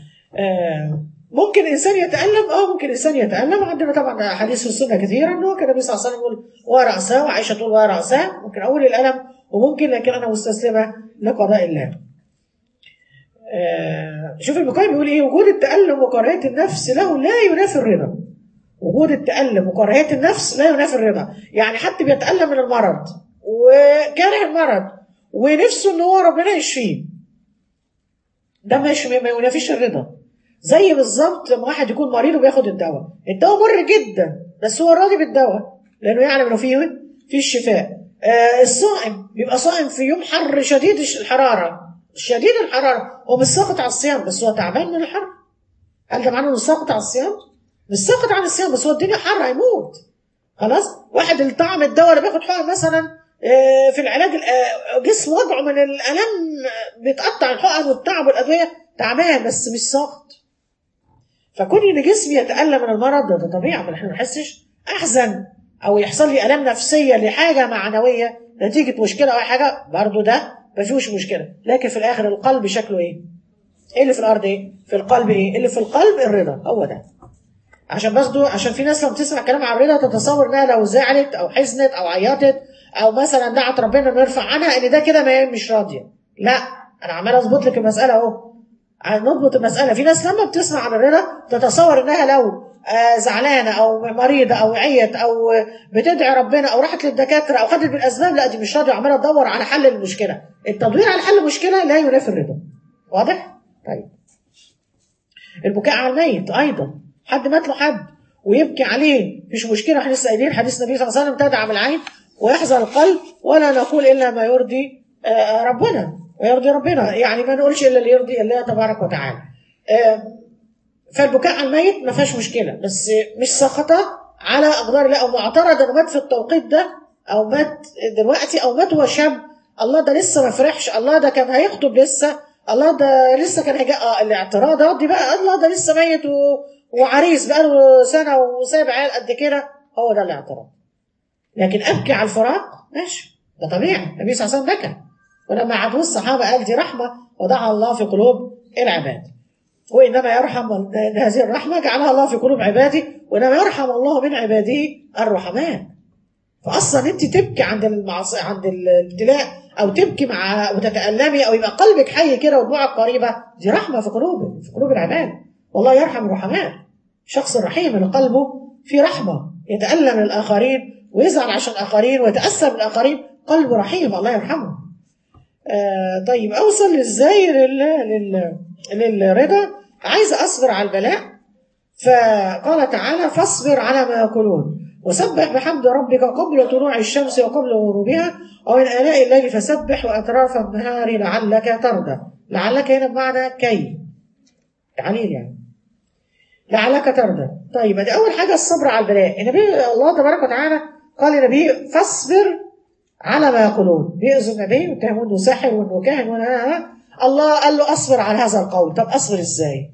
آه ممكن انسان يتالم اه ممكن انسان يتالم عندنا طبعا احاديث في السنه كثيره انه كان النبي صلى الله عليه وسلم يقول وراساه وعائشه تقول وراساه ممكن اقول الالم وممكن لكن انا مستسلمه لقضاء الله آه شوف البخاري بيقول ايه وجود التالم وكراهيه النفس له لا ينافي الرضا وجود التالم وكراهيه النفس لا ينافي الرضا يعني حد بيتالم من المرض وكاره المرض ونفسه ان هو ربنا يشفيه ده مش ما ينافيش الرضا زي بالظبط لما واحد يكون مريض وبياخد الدواء الدواء مر جدا بس هو راضي بالدواء لانه يعلم انه فيه فيه الشفاء آه الصائم بيبقى صائم في يوم حر شديد الحراره شديد الحراره هو مش ساقط على الصيام بس هو تعبان من الحر هل ده معناه انه ساقط على الصيام؟ مش ساقط عن الصيام بس هو الدنيا حر هيموت خلاص واحد اللي طعم الدواء اللي بياخد حقن مثلا آه في العلاج آه جسمه وجعه من الالم بيتقطع الحقن والتعب والادويه تعبان بس مش ساقط فكون ان جسمي يتالم من المرض ده, ده طبيعي ما احنا ما نحسش احزن او يحصل لي الام نفسيه لحاجه معنويه نتيجه مشكله او حاجه برضو ده ما فيهوش مشكله لكن في الاخر القلب شكله ايه؟ ايه اللي في الارض ايه؟ في القلب ايه؟ اللي في القلب الرضا هو ده عشان برضه عشان في ناس لما بتسمع كلام عن الرضا تتصور انها لو زعلت او حزنت او عيطت او مثلا دعت ربنا انه يرفع عنها ان ده كده ما مش راضيه لا انا عمال اظبط لك المساله اهو نضبط المسألة في ناس لما بتسمع عن الرضا تتصور انها لو آه زعلانة او مريضة او عيت او بتدعي ربنا او راحت للدكاترة او خدت بالاسباب لا دي مش راضية وعمالة تدور على حل المشكلة التدوير على حل المشكلة لا ينافي الرضا واضح؟ طيب البكاء على الميت ايضا حد مات له حد ويبكي عليه مش مشكلة احنا لسه قايلين حديث النبي صلى الله عليه وسلم تدعم العين ويحزن القلب ولا نقول الا ما يرضي آه ربنا ويرضي ربنا يعني ما نقولش الا اللي يرضي الله تبارك وتعالى فالبكاء على الميت ما فيهاش مشكله بس مش سخطه على اقدار الله او معترض انه مات في التوقيت ده او مات دلوقتي او مات وهو شاب الله ده لسه ما فرحش الله ده كان هيخطب لسه الله ده لسه كان هيجي آه الاعتراضات دي بقى الله ده لسه ميت و... وعريس بقاله سنه وسايب عيال قد كده هو ده الاعتراض لكن ابكي على الفراق ماشي ده طبيعي النبي صلى الله عليه وسلم بكى ولما عادوا الصحابة قال دي رحمة وضعها الله في قلوب العباد وإنما يرحم هذه الرحمة جعلها الله في قلوب عباده وإنما يرحم الله من عباده الرحمن فأصلا أنت تبكي عند المعص... عند الابتلاء أو تبكي مع وتتألمي أو يبقى قلبك حي كده ودموعك قريبة دي رحمة في قلوب في قلوب العباد والله يرحم الرحماء شخص رحيم اللي قلبه في رحمة يتألم للآخرين ويزعل عشان الآخرين ويتأثر بالآخرين قلبه رحيم الله يرحمه آه طيب أوصل إزاي لل... لل... للرضا عايز أصبر على البلاء فقال تعالى فاصبر على ما يقولون وسبح بحمد ربك قبل طلوع الشمس وقبل غروبها ومن آلاء الليل فسبح وأطراف النهار لعلك ترضى لعلك هنا بمعنى كي تعليل يعني لعلك ترضى طيب دي أول حاجة الصبر على البلاء النبي الله تبارك وتعالى قال للنبي فاصبر على ما يقولون بيأذوا النبي ويتهمون انه ساحر وانه كاهن وانا الله قال له اصبر على هذا القول طب اصبر ازاي؟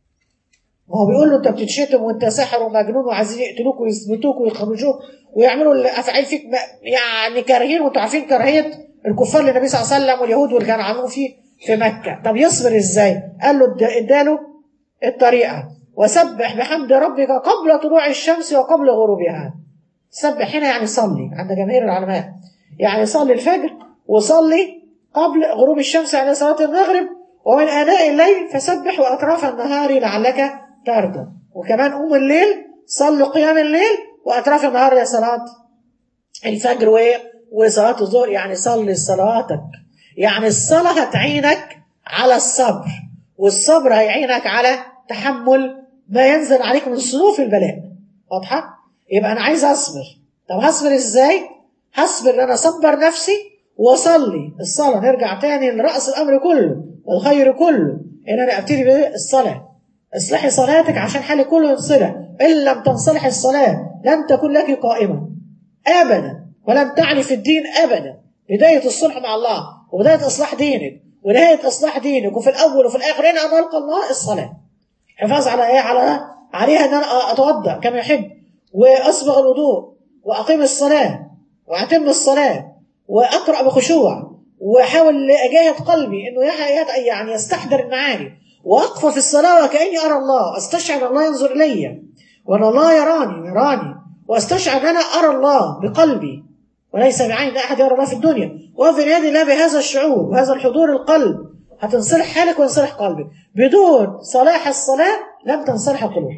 ما هو بيقول له انت بتتشتم وانت ساحر ومجنون وعايزين يقتلوك ويثبتوك ويخرجوك ويعملوا الافعال فيك يعني كارهين وانتوا عارفين كراهيه الكفار للنبي صلى الله عليه وسلم واليهود واللي كانوا عاملين فيه في مكه طب يصبر ازاي؟ قال له اداله الطريقه وسبح بحمد ربك قبل طلوع الشمس وقبل غروبها سبح هنا يعني صلي عند جماهير العلماء يعني صلي الفجر وصلي قبل غروب الشمس على صلاة المغرب ومن آناء الليل فسبح وأطراف النهار لعلك ترضى وكمان قوم الليل صلوا قيام الليل وأطراف النهار لصلاة الفجر و... وصلاة الظهر يعني صلي صلاتك يعني الصلاة هتعينك على الصبر والصبر هيعينك على تحمل ما ينزل عليك من صنوف البلاء واضحة؟ يبقى أنا عايز أصبر طب هصبر إزاي؟ هصبر ان انا اصبر نفسي واصلي الصلاه نرجع تاني لراس الامر كله والخير كله ان انا ابتدي بالصلاه اصلحي صلاتك عشان حالي كله ينصلح ان لم تنصلح الصلاه لن تكون لك قائمه ابدا ولن تعلي في الدين ابدا بدايه الصلح مع الله وبدايه اصلاح دينك ونهايه اصلاح دينك وفي الاول وفي الاخر هنا انا القى الله الصلاه حفاظ على ايه على عليها ان انا اتوضا كما يحب واصبغ الوضوء واقيم الصلاه واعتم الصلاة واقرأ بخشوع واحاول اجاهد قلبي انه يعني يستحضر المعاني واقف في الصلاة وكأني ارى الله استشعر الله ينظر الي وان الله يراني يراني واستشعر ان انا ارى الله بقلبي وليس بعين احد يرى الله في الدنيا وفي يد الله بهذا الشعور وهذا الحضور القلب هتنصلح حالك وينصلح قلبك بدون صلاح الصلاة لم تنصلح القلوب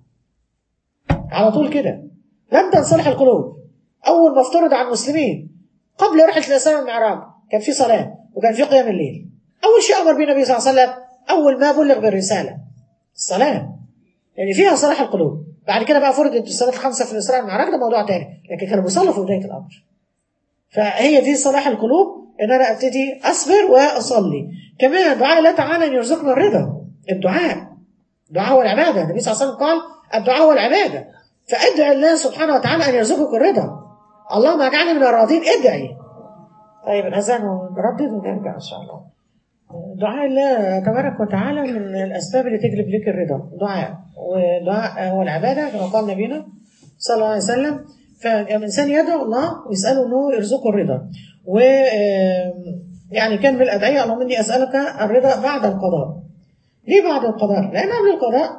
على طول كده لم تنصلح القلوب اول ما افترض على المسلمين قبل رحله الاسراء والمعراج كان في صلاه وكان في قيام الليل اول شيء امر به النبي صلى الله عليه وسلم اول ما بلغ بالرساله الصلاه لان يعني فيها صلاح القلوب بعد كده بقى فرضت الصلاه الخمسه في الاسراء والمعراج ده موضوع تاني لكن كانوا بيصلوا في بدايه الامر فهي دي صلاح القلوب ان انا ابتدي اصبر واصلي كمان دعاء الله تعالى ان يرزقنا الرضا الدعاء الدعاء والعباده النبي صلى الله عليه وسلم قال الدعاء والعباده فادعي الله سبحانه وتعالى ان يرزقك الرضا اللهم اجعلني من الراضين ادعي طيب الاذان ونردد ونرجع ان شاء الله دعاء الله تبارك وتعالى من الاسباب اللي تجلب لك الرضا دعاء ودعاء هو العباده كما قال نبينا صلى الله عليه وسلم فالانسان يدعو الله ويساله انه يرزقه الرضا و يعني كان من الادعيه اللهم اني اسالك الرضا بعد القضاء ليه بعد القضاء؟ لان قبل القضاء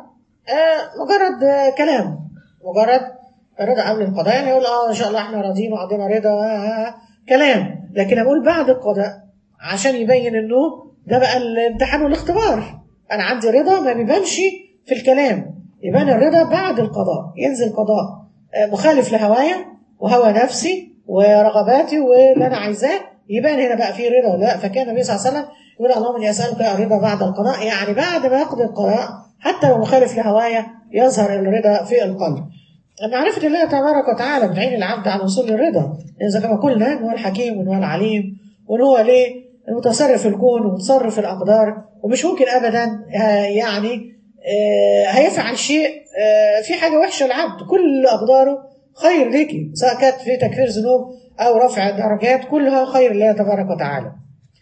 مجرد كلام مجرد الرضا قبل القضاء يعني يقول اه ان شاء الله احنا راضيين وعندنا رضا آه آه كلام لكن اقول بعد القضاء عشان يبين انه ده بقى الامتحان والاختبار انا عندي رضا ما بيبانش في الكلام يبان الرضا بعد القضاء ينزل قضاء مخالف لهوايا وهوى نفسي ورغباتي واللي انا عايزاه يبان هنا بقى في رضا لا فكان النبي صلى الله عليه وسلم يقول اللهم اني اسالك الرضا بعد القضاء يعني بعد ما يقضي القضاء حتى لو مخالف لهوايا يظهر الرضا في القلب معرفة الله تبارك وتعالى بتعين العبد على وصول للرضا إذا كما قلنا إن هو الحكيم وإن هو العليم وإن هو ليه المتصرف في الكون ومتصرف في الأقدار ومش ممكن أبدا يعني هيفعل شيء في حاجة وحشة العبد كل أقداره خير لك سواء كانت في تكفير ذنوب أو رفع درجات كلها خير الله تبارك وتعالى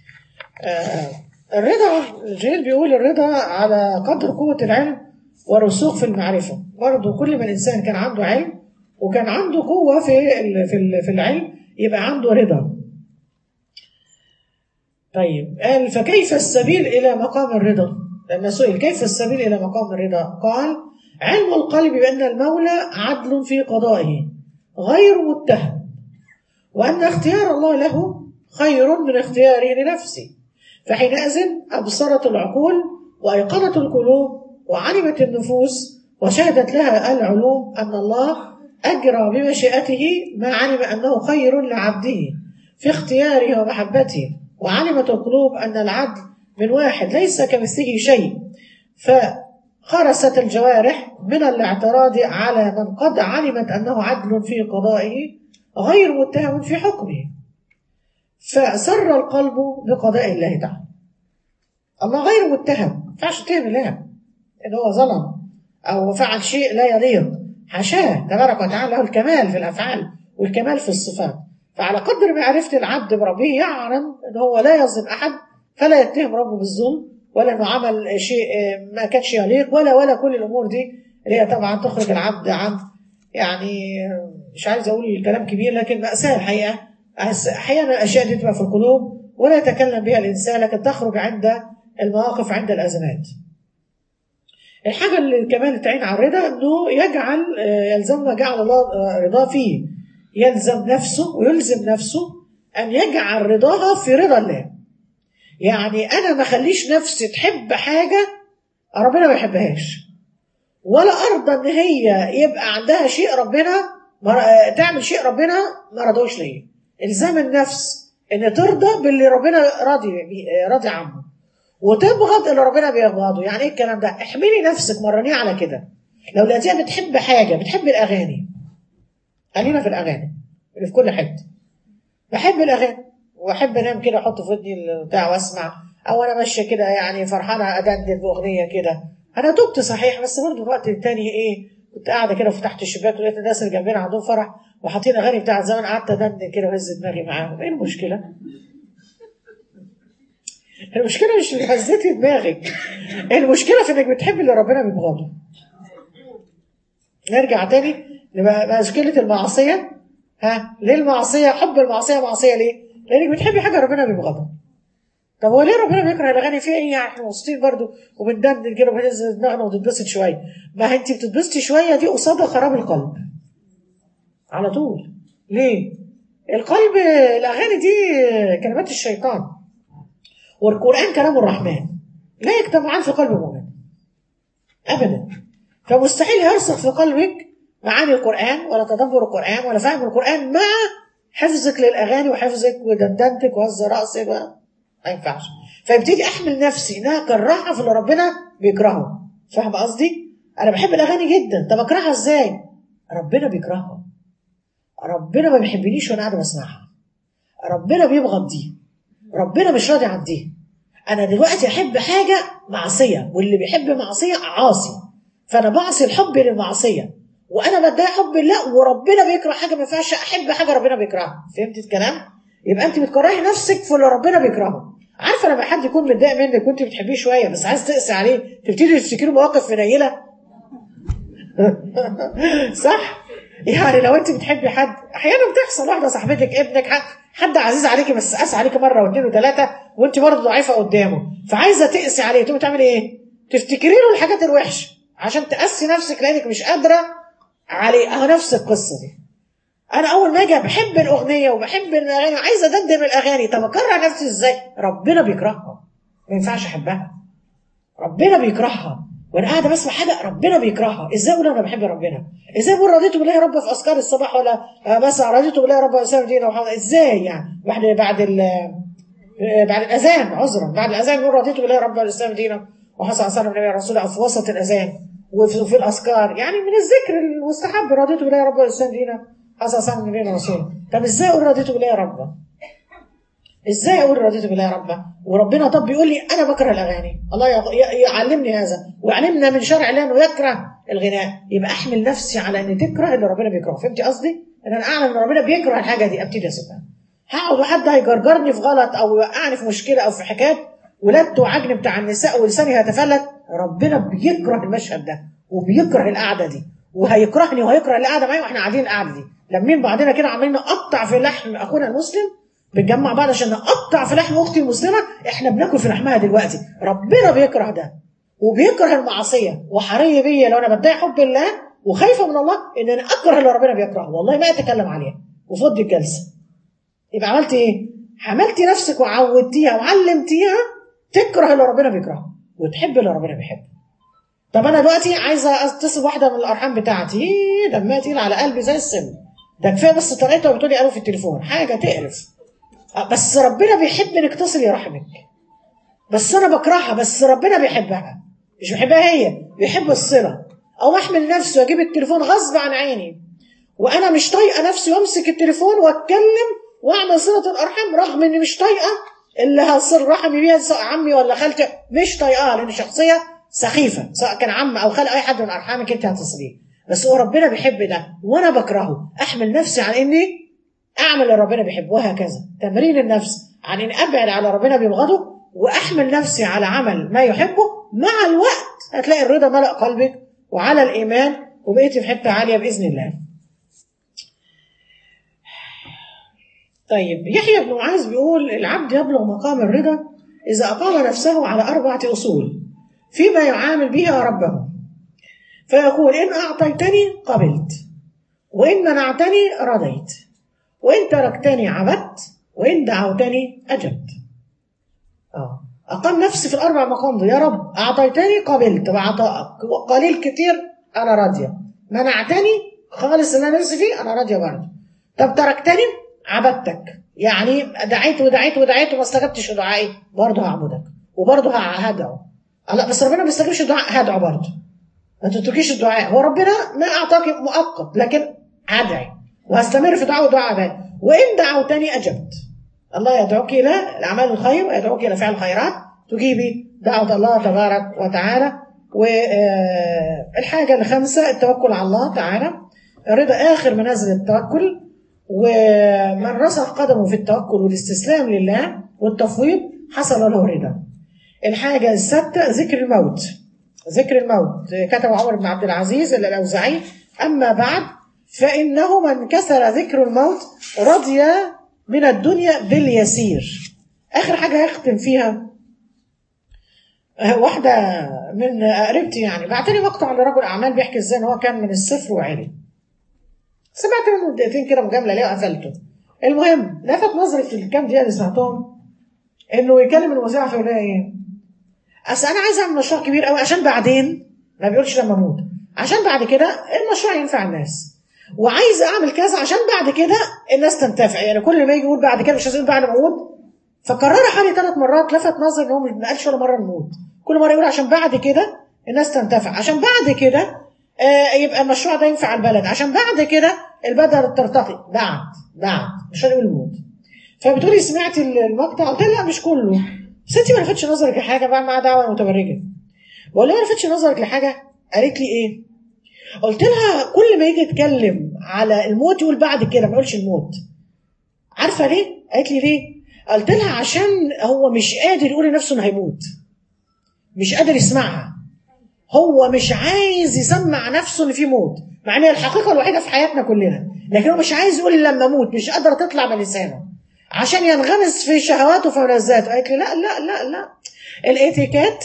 الرضا الجليل بيقول الرضا على قدر قوة العلم والرسوخ في المعرفة برضه كل ما الإنسان كان عنده علم وكان عنده قوة في في في العلم يبقى عنده رضا طيب قال فكيف السبيل إلى مقام الرضا لما سئل كيف السبيل إلى مقام الرضا قال علم القلب بأن المولى عدل في قضائه غير متهم وأن اختيار الله له خير من اختياره لنفسه فحينئذ أبصرت العقول وأيقنت القلوب وعلمت النفوس وشهدت لها العلوم أن الله أجرى بمشيئته ما علم أنه خير لعبده في اختياره ومحبته وعلمت القلوب أن العدل من واحد ليس كمثله شيء فخرست الجوارح من الاعتراض على من قد علمت أنه عدل في قضائه غير متهم في حكمه فسر القلب بقضاء الله تعالى الله غير متهم ما ينفعش تتهم الله ان هو ظلم او فعل شيء لا يليق حاشاه تبارك وتعالى له الكمال في الافعال والكمال في الصفات فعلى قدر معرفه العبد بربه يعلم ان هو لا يظلم احد فلا يتهم ربه بالظلم ولا انه عمل شيء ما كانش يليق ولا ولا كل الامور دي اللي هي طبعا تخرج العبد عن يعني مش عايز اقول كلام كبير لكن ماساه الحقيقه احيانا الاشياء دي تبقى في القلوب ولا يتكلم بها الانسان لكن تخرج عند المواقف عند الازمات. الحاجه اللي كمان تعين على الرضا انه يجعل يلزمنا جعل الله رضاه فيه يلزم نفسه ويلزم نفسه ان يجعل رضاها في رضا الله. يعني انا ما اخليش نفسي تحب حاجه ربنا ما يحبهاش. ولا ارضى ان هي يبقى عندها شيء ربنا تعمل شيء ربنا ما رضوش ليا. الزام النفس ان ترضى باللي ربنا راضي راضي عنه وتبغض اللي ربنا بيبغضه يعني ايه الكلام ده احملي نفسك مرنيه على كده لو لقيتيها بتحب حاجه بتحب الاغاني خلينا في الاغاني اللي في كل حته بحب الاغاني واحب انام كده احط في ودني البتاع واسمع او انا ماشيه كده يعني فرحانه ادندن باغنيه كده انا تبت صحيح بس برضه الوقت التاني ايه كنت قاعده كده وفتحت الشباك ولقيت الناس اللي جنبنا عندهم فرح وحاطين اغاني بتاعت زمان قعدت ادندن كده وهز دماغي معاهم ايه المشكله؟ المشكله مش في هزتي دماغك المشكله في انك بتحب اللي ربنا بيبغضه نرجع تاني لمشكله المعصيه ها ليه المعصيه حب المعصيه معصيه ليه؟ لانك بتحبي حاجه ربنا بيبغضها طب هو ليه ربنا بيكره الاغاني في ايه يعني احنا مبسوطين برضه وبندندن كده وبنهز دماغنا وتتبسط شويه ما انت بتتبسطي شويه دي قصادها خراب القلب على طول ليه؟ القلب الاغاني دي كلمات الشيطان والقران كلام الرحمن لا يجتمعان في قلب مؤمن ابدا فمستحيل يرسخ في قلبك معاني القران ولا تدبر القران ولا فهم القران مع حفظك للاغاني وحفظك ودندنتك وهز راسك ما ينفعش فيبتدي احمل نفسي انها كراهه في اللي ربنا بيكرهه فاهم قصدي؟ انا بحب الاغاني جدا طب اكرهها ازاي؟ ربنا بيكرهها ربنا ما بيحبنيش وانا قاعده بسمعها ربنا بيبغض دي ربنا مش راضي عن دي انا دلوقتي احب حاجه معصيه واللي بيحب معصيه عاصي فانا بعصي الحب للمعصيه وانا بدعي حب الله وربنا بيكره حاجه ما ينفعش احب حاجه ربنا بيكرهها فهمت الكلام يبقى انت بتكرهي نفسك في اللي ربنا بيكرهه عارفه لما حد يكون متضايق منك وانت بتحبيه شويه بس عايز تقسي عليه تبتدي تفتكري مواقف منيله صح يعني لو انت بتحبي حد احيانا بتحصل واحده صاحبتك ابنك حد, حد عزيز عليكي بس قاس عليكي مره واثنين وثلاثه وانت برضه ضعيفه قدامه فعايزه تقسي عليه تقومي تعملي ايه؟ تفتكري له الحاجات الوحشه عشان تقسي نفسك لانك مش قادره عليه اهو نفس القصه دي انا اول ما اجي بحب الاغنيه وبحب الاغاني وعايزه ادندن الاغاني طب اكره نفسي ازاي؟ ربنا بيكرهها ما ينفعش احبها ربنا بيكرهها وانا قاعده بسمع حاجه ربنا بيكرهها ازاي اقول انا بحب ربنا ازاي اقول رضيت بالله رب في اذكار الصباح ولا مثلا رضيت بالله رب اسلام دينا وحمد ازاي يعني بعد بعد بعد الاذان عذرا بعد الاذان نقول رضيت بالله رب الاسلام دينا وحسن صلى الله عليه رسوله او في وسط الاذان وفي, وفي الاذكار يعني من الذكر المستحب رضيت بالله رب الاسلام دينا حسن صلى الله عليه رسوله طب ازاي اقول رضيت بالله رب ازاي اقول رضيت بالله يا رب وربنا طب بيقول لي انا بكره الاغاني الله يعلمني هذا ويعلمنا من شرع الله انه يكره الغناء يبقى احمل نفسي على ان تكره اللي ربنا بيكرهه فهمتي قصدي ان انا اعلم ان ربنا بيكره الحاجه دي ابتدي اسيبها هقعد وحد هيجرجرني في غلط او يوقعني في مشكله او في حكايه ولدت وعجن بتاع النساء ولساني هيتفلت ربنا بيكره المشهد ده وبيكره القعده دي وهيكرهني وهيكره القعده معايا واحنا قاعدين القعده دي لمين بعضنا كده عمالين نقطع في لحم اخونا المسلم بنجمع بعض عشان نقطع في لحم اختي المسلمه احنا بناكل في لحمها دلوقتي ربنا بيكره ده وبيكره المعصيه وحري بيا لو انا بدعي حب الله وخايفه من الله ان انا اكره اللي ربنا بيكرهه والله ما اتكلم عليها وفضي الجلسه يبقى عملت ايه؟ حملتي نفسك وعودتيها وعلمتيها تكره اللي ربنا بيكرهه وتحب اللي ربنا بيحبه طب انا دلوقتي عايزه اتصل واحده من الارحام بتاعتي إيه دمها تقيل على قلبي زي السم ده كفايه بس طريقتها بتقولي الو في التليفون حاجه تقرف آه، بس ربنا بيحب انك تصلي رحمك بس انا بكرهها بس ربنا بيحبها مش بيحبها هي بيحب الصله او احمل نفسي واجيب التليفون غصب عن عيني وانا مش طايقه نفسي وامسك التليفون واتكلم واعمل صله الارحام رغم اني مش طايقه اللي هصل رحمي بيها سواء عمي ولا خالتي مش طايقاها لان شخصيه سخيفه سواء كان عم او خال اي حد من ارحامك انت هتصليه بس هو ربنا بيحب ده وانا بكرهه احمل نفسي على اني اعمل اللي ربنا بيحبه وهكذا تمرين النفس عن اني ابعد على ربنا بيبغضه واحمل نفسي على عمل ما يحبه مع الوقت هتلاقي الرضا ملأ قلبك وعلى الايمان وبقيتي في حته عاليه باذن الله طيب يحيى بن معاذ بيقول العبد يبلغ مقام الرضا إذا أقام نفسه على أربعة أصول فيما يعامل بها ربه فيقول إن أعطيتني قبلت وإن منعتني رضيت وإن تركتني عبدت وإن دعوتني أجبت آه. أقام نفسي في الأربع مقام دي يا رب أعطيتني قبلت بعطائك قليل كتير أنا راضية منعتني خالص اللي أنا نفسي فيه أنا راضية برضه طب تركتني عبدتك يعني دعيت ودعيت ودعيت وما استجبتش دعائي برضه هعبدك وبرضه هدعو لا بس ربنا ما بيستجيبش الدعاء هدعو برضه ما تتركيش الدعاء هو ربنا ما اعطاك مؤقت لكن هدعي وهستمر في دعوه دعاء عباد وان دعوتني اجبت الله يدعوك الى الاعمال الخير ويدعوك الى فعل الخيرات تجيبي دعوه الله تبارك وتعالى والحاجه الخامسه التوكل على الله تعالى الرضا اخر منازل التوكل ومن رسخ قدمه في التوكل والاستسلام لله والتفويض حصل له رضا الحاجة السادسة ذكر الموت ذكر الموت كتب عمر بن عبد العزيز الأوزعي أما بعد فإنه من كسر ذكر الموت رضي من الدنيا باليسير آخر حاجة هختم فيها واحدة من قريبتي يعني بعتني مقطع لرجل أعمال بيحكي ازاي إن هو كان من الصفر وعلي سمعت منه دقيقتين كده مجامله ليه وقفلته المهم لفت نظري في الكام دقيقه اللي سمعتهم انه يكلم المذيعه فيقول لها ايه اصل انا عايز اعمل مشروع كبير قوي عشان بعدين ما بيقولش لما اموت عشان بعد كده المشروع ينفع الناس وعايز اعمل كذا عشان بعد كده الناس تنتفع يعني كل ما يجي يقول بعد كده مش عايز بعد ما اموت فكررها حوالي ثلاث مرات لفت نظري ان هو ما قالش ولا مره نموت كل مره يقول عشان بعد كده الناس تنتفع عشان بعد كده آه يبقى المشروع ده ينفع البلد عشان بعد كده البلد ترتقي بعد بعد مش هنقول الموت فبتقولي سمعتي المقطع قلت لها لا مش كله بس انت ما لفتش نظرك لحاجه بقى مع دعوه متبرجه بقول لها ما لفتش نظرك لحاجه قالت لي ايه قلت لها كل ما يجي يتكلم على الموت يقول بعد كده ما يقولش الموت عارفه ليه قالت لي ليه قلت لها عشان هو مش قادر يقول لنفسه انه هيموت مش قادر يسمعها هو مش عايز يسمع نفسه ان في موت مع ان هي الحقيقه الوحيده في حياتنا كلنا لكن هو مش عايز يقول لما اموت مش قادره تطلع من لسانه عشان ينغمس في شهواته وفي ملذاته قالت لي لا لا لا لا الاتيكيت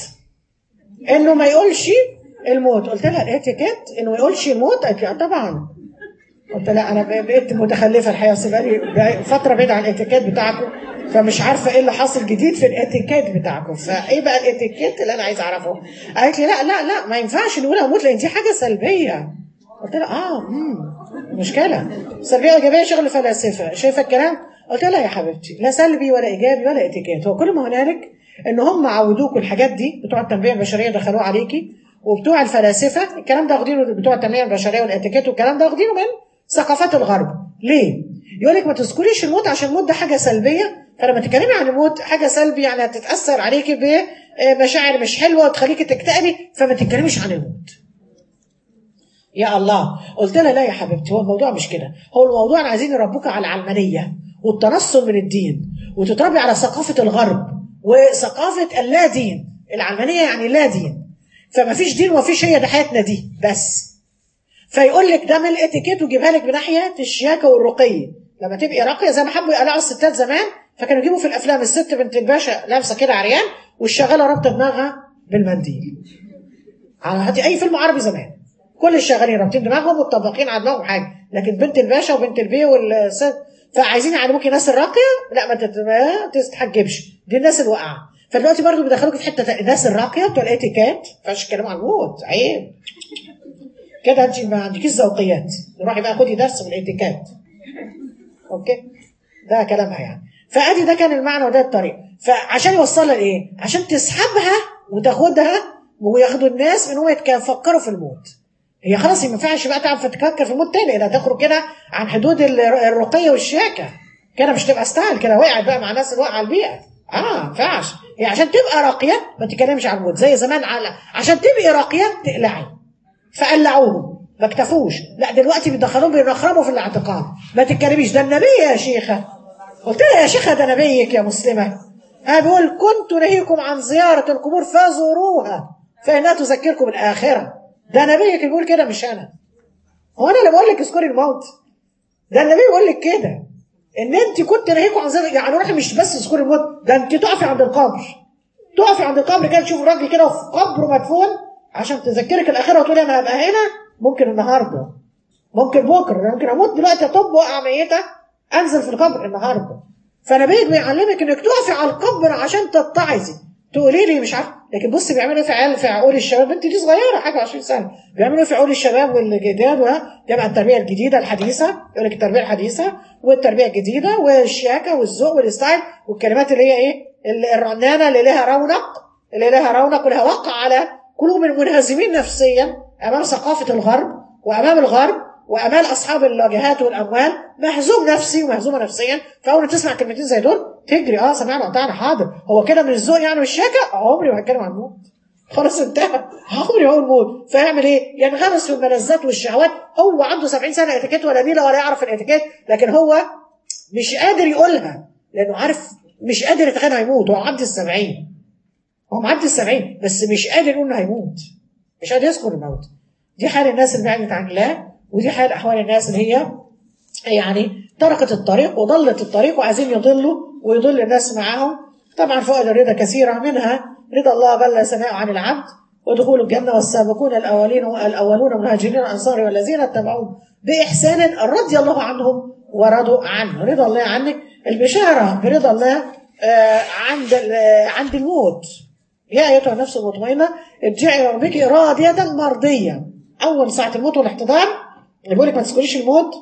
انه ما يقولش الموت قلت لها الاتيكيت انه ما يقولش الموت قالت لي آه طبعا قلت لها انا بقيت متخلفه الحقيقه بس بقالي فتره بعيد عن الاتيكيت بتاعكم فمش عارفه ايه اللي حاصل جديد في الاتيكيت بتاعكم فايه بقى الاتيكيت اللي انا عايز اعرفه قالت لي لا لا لا ما ينفعش نقول اموت لان دي حاجه سلبيه قلت لها اه امم مشكله سلبيه وايجابيه شغل فلاسفه شايفه الكلام قلت لها يا حبيبتي لا سلبي ولا ايجابي ولا اتيكيت هو كل ما هنالك ان هم عودوكوا الحاجات دي بتوع التنميه البشريه دخلوها عليكي وبتوع الفلاسفه الكلام ده واخدينه بتوع التنميه البشريه والاتيكيت والكلام ده واخدينه من ثقافات الغرب ليه؟ يقول لك ما تذكريش الموت عشان الموت ده حاجه سلبيه فلما تتكلمي عن الموت حاجه سلبي يعني هتتاثر عليكي بمشاعر مش حلوه وتخليكي تكتئبي فما تتكلميش عن الموت. يا الله قلت لها لا يا حبيبتي هو الموضوع مش كده هو الموضوع انا عايزين نربوك على العلمانيه والتنصل من الدين وتتربي على ثقافه الغرب وثقافه اللا دين العلمانيه يعني لا دين فما فيش دين وما فيش هي ده حياتنا دي بس فيقول لك ده من الاتيكيت ويجيبها لك من ناحيه الشياكه والرقي لما تبقي راقيه زي ما حبوا يقلعوا الستات زمان فكانوا يجيبوا في الافلام الست بنت الباشا لابسه كده عريان والشغاله رابطه دماغها بالمنديل على هاتي اي فيلم عربي زمان كل الشغالين رابطين دماغهم ومطبقين على دماغهم حاجه لكن بنت الباشا وبنت البي والست فعايزين يعلموكي ناس الراقيه لا ما تتحجبش دي الناس الواقعه فدلوقتي برضه بيدخلوك في حته الناس الراقيه بتوع الاتيكات ما ينفعش تتكلموا عن الموت عيب كده انت ما عندكيش ذوقيات روحي بقى خدي درس في الاتيكات اوكي ده كلامها يعني فادي ده كان المعنى وده الطريق فعشان يوصلها لايه عشان تسحبها وتاخدها وياخدوا الناس من هم يفكروا في الموت هي خلاص ما ينفعش بقى تعرف تفكر في الموت تاني لا تخرج كده عن حدود ال- الرقيه والشياكه كده مش تبقى ستايل كده وقعت بقى مع الناس اللي واقعه على البيئه اه ما ينفعش هي عشان تبقى راقيه ما تتكلمش عن الموت زي زمان على عشان تبقي راقيه تقلعي فقلعوهم ما اكتفوش لا دلوقتي بيدخلوهم بيرخربوا في الاعتقاد ما تتكلميش ده النبي يا شيخه قلت لها يا شيخه ده نبيك يا مسلمه ها بيقول كنت نهيكم عن زياره القبور فزوروها فانها تذكركم الاخره ده نبيك بيقول كده مش انا هو انا اللي بقول لك اذكري الموت ده النبي بيقول لك كده ان انت كنت نهيكم عن زياره يعني روحي مش بس اذكري الموت ده انت تقفي عند القبر تقفي عند القبر كده تشوف الراجل كده في قبره مدفون عشان تذكرك الاخره وتقولي انا هبقى هنا ممكن النهارده ممكن بكره أنا ممكن اموت دلوقتي اطب واقع ميته انزل في القبر النهارده فنبيك بيعلمك انك تقفي على القبر عشان تتعظي تقولي لي مش عارف لكن بص بيعملوا ايه في عيال في عقول الشباب انت دي صغيره حاجه 20 سنه بيعملوا ايه في عقول الشباب والجداد وها تبقى التربيه الجديده الحديثه يقول لك التربيه الحديثه والتربيه الجديده والشياكه والذوق والستايل والكلمات اللي هي ايه ال- الرنانه اللي لها رونق اللي لها رونق ولها وقع على قلوب المنهزمين نفسيا امام ثقافه الغرب وامام الغرب وامام اصحاب الواجهات والاموال مهزوم نفسي ومهزومه نفسيا فاول ما تسمع كلمتين زي دول تجري اه سمعنا وقطعنا حاضر هو كده من الذوق يعني والشياكه عمري ما هتكلم عن الموت خلاص انتهى عمري ما اقول موت فيعمل ايه؟ ينغمس في الملذات والشهوات هو عنده 70 سنه اتيكيت ولا نيله ولا يعرف الاتيكيت لكن هو مش قادر يقولها لانه عارف مش قادر يتخيل هيموت هو معدي السبعين هو معدي السبعين بس مش قادر يقول انه هيموت مش قادر يذكر الموت دي حال الناس اللي بعدت عن الله ودي حال احوال الناس اللي هي يعني تركت الطريق وضلت الطريق وعايزين يضلوا ويضل الناس معاهم طبعا فوائد الرضا كثيرة منها رضا الله بل ثناء عن العبد ودخول الجنة والسابقون الأولين الأولون المهاجرين والأنصار والذين اتبعوهم بإحسان رضي الله عنهم ورضوا عنه رضا الله عنك البشارة برضا الله آه، عند ال- عند الموت يا أيتها النفس المطمئنة ارجعي إلى ربك راضية مرضية أول ساعة الموت والاحتضار اللي بيقول لك ما تذكريش الموت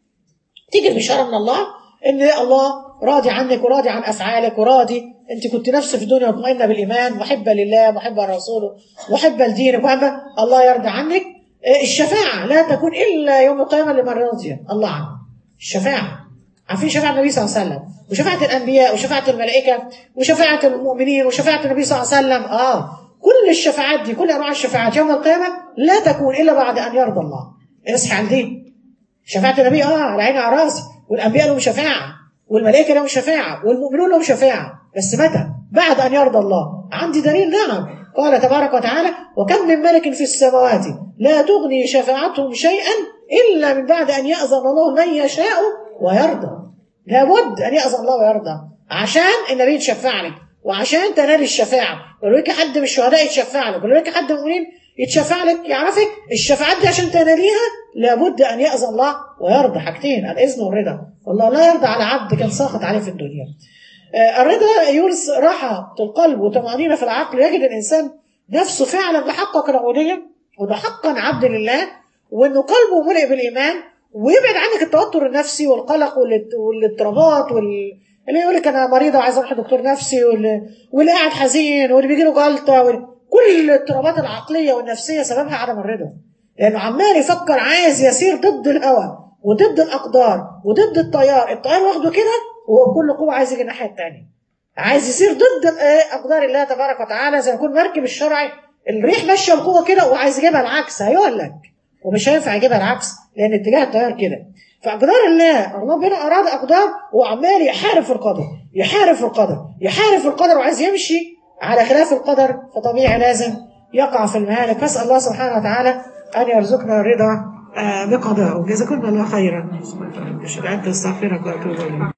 تيجي البشاره من الله ان الله راضي عنك وراضي عن افعالك وراضي انت كنت نفس في الدنيا مطمئنه بالايمان محبه لله محبه لرسوله محبه لدينك محبه الله يرضى عنك آه، الشفاعه لا تكون الا يوم القيامه لمن رضي الله عنه الشفاعه عارفين شفاعه النبي صلى الله عليه وسلم وشفاعه الانبياء وشفاعه الملائكه وشفاعه المؤمنين وشفاعه النبي صلى الله عليه وسلم اه كل الشفاعات دي كل انواع الشفاعات يوم القيامه لا تكون الا بعد ان يرضى الله اصحى على دي شفاعة النبي اه على عيني على راسي والانبياء لهم شفاعة والملائكة لهم شفاعة والمؤمنون لهم شفاعة بس متى؟ بعد ان يرضى الله عندي دليل نعم قال تبارك وتعالى وكم من ملك في السماوات لا تغني شفاعتهم شيئا الا من بعد ان ياذن الله من يشاء ويرضى لابد ان ياذن الله ويرضى عشان النبي يتشفع لك وعشان تنال الشفاعه ولو لك حد من الشهداء يتشفع لك ولو لك حد من المؤمنين يتشفع لك يعرفك الشفاعات دي عشان تناليها لابد ان ياذن الله ويرضى حاجتين الاذن والرضا والله لا يرضى على عبد كان ساخط عليه في الدنيا آه، الرضا يورث راحه القلب وطمانينه في العقل يجد الانسان نفسه فعلا بحقق العبوديه وانه حقا عبد لله وانه قلبه ملئ بالايمان ويبعد عنك التوتر النفسي والقلق والات- والاضطرابات وال اللي يقول لك انا مريضه وعايز اروح لدكتور نفسي واللي, واللي قاعد حزين واللي بيجي له جلطه وال... كل الاضطرابات العقليه والنفسيه سببها عدم الرضا لانه عمال يفكر عايز يسير ضد الهوى وضد الاقدار وضد التيار التيار واخده كده وهو بكل قوه عايز يجي الناحيه الثانيه عايز يسير ضد ال- آه، اقدار الله تبارك وتعالى زي ما يكون مركب الشرعي الريح ماشيه بقوه كده وعايز يجيبها العكس هيهلك ومش هينفع يجيبها العكس لان اتجاه التيار كده فاقدار الله الله ربنا اراد اقدار وعمال يحارب في القدر يحارب في القدر يحارب في القدر وعايز يمشي على خلاف القدر فطبيعي لازم يقع في المهالك فاسال الله سبحانه وتعالى ان يرزقنا الرضا آه، بقضائه جزاكم الله خيرا اشهد ان لا اله الا انت استغفرك واتوب اليك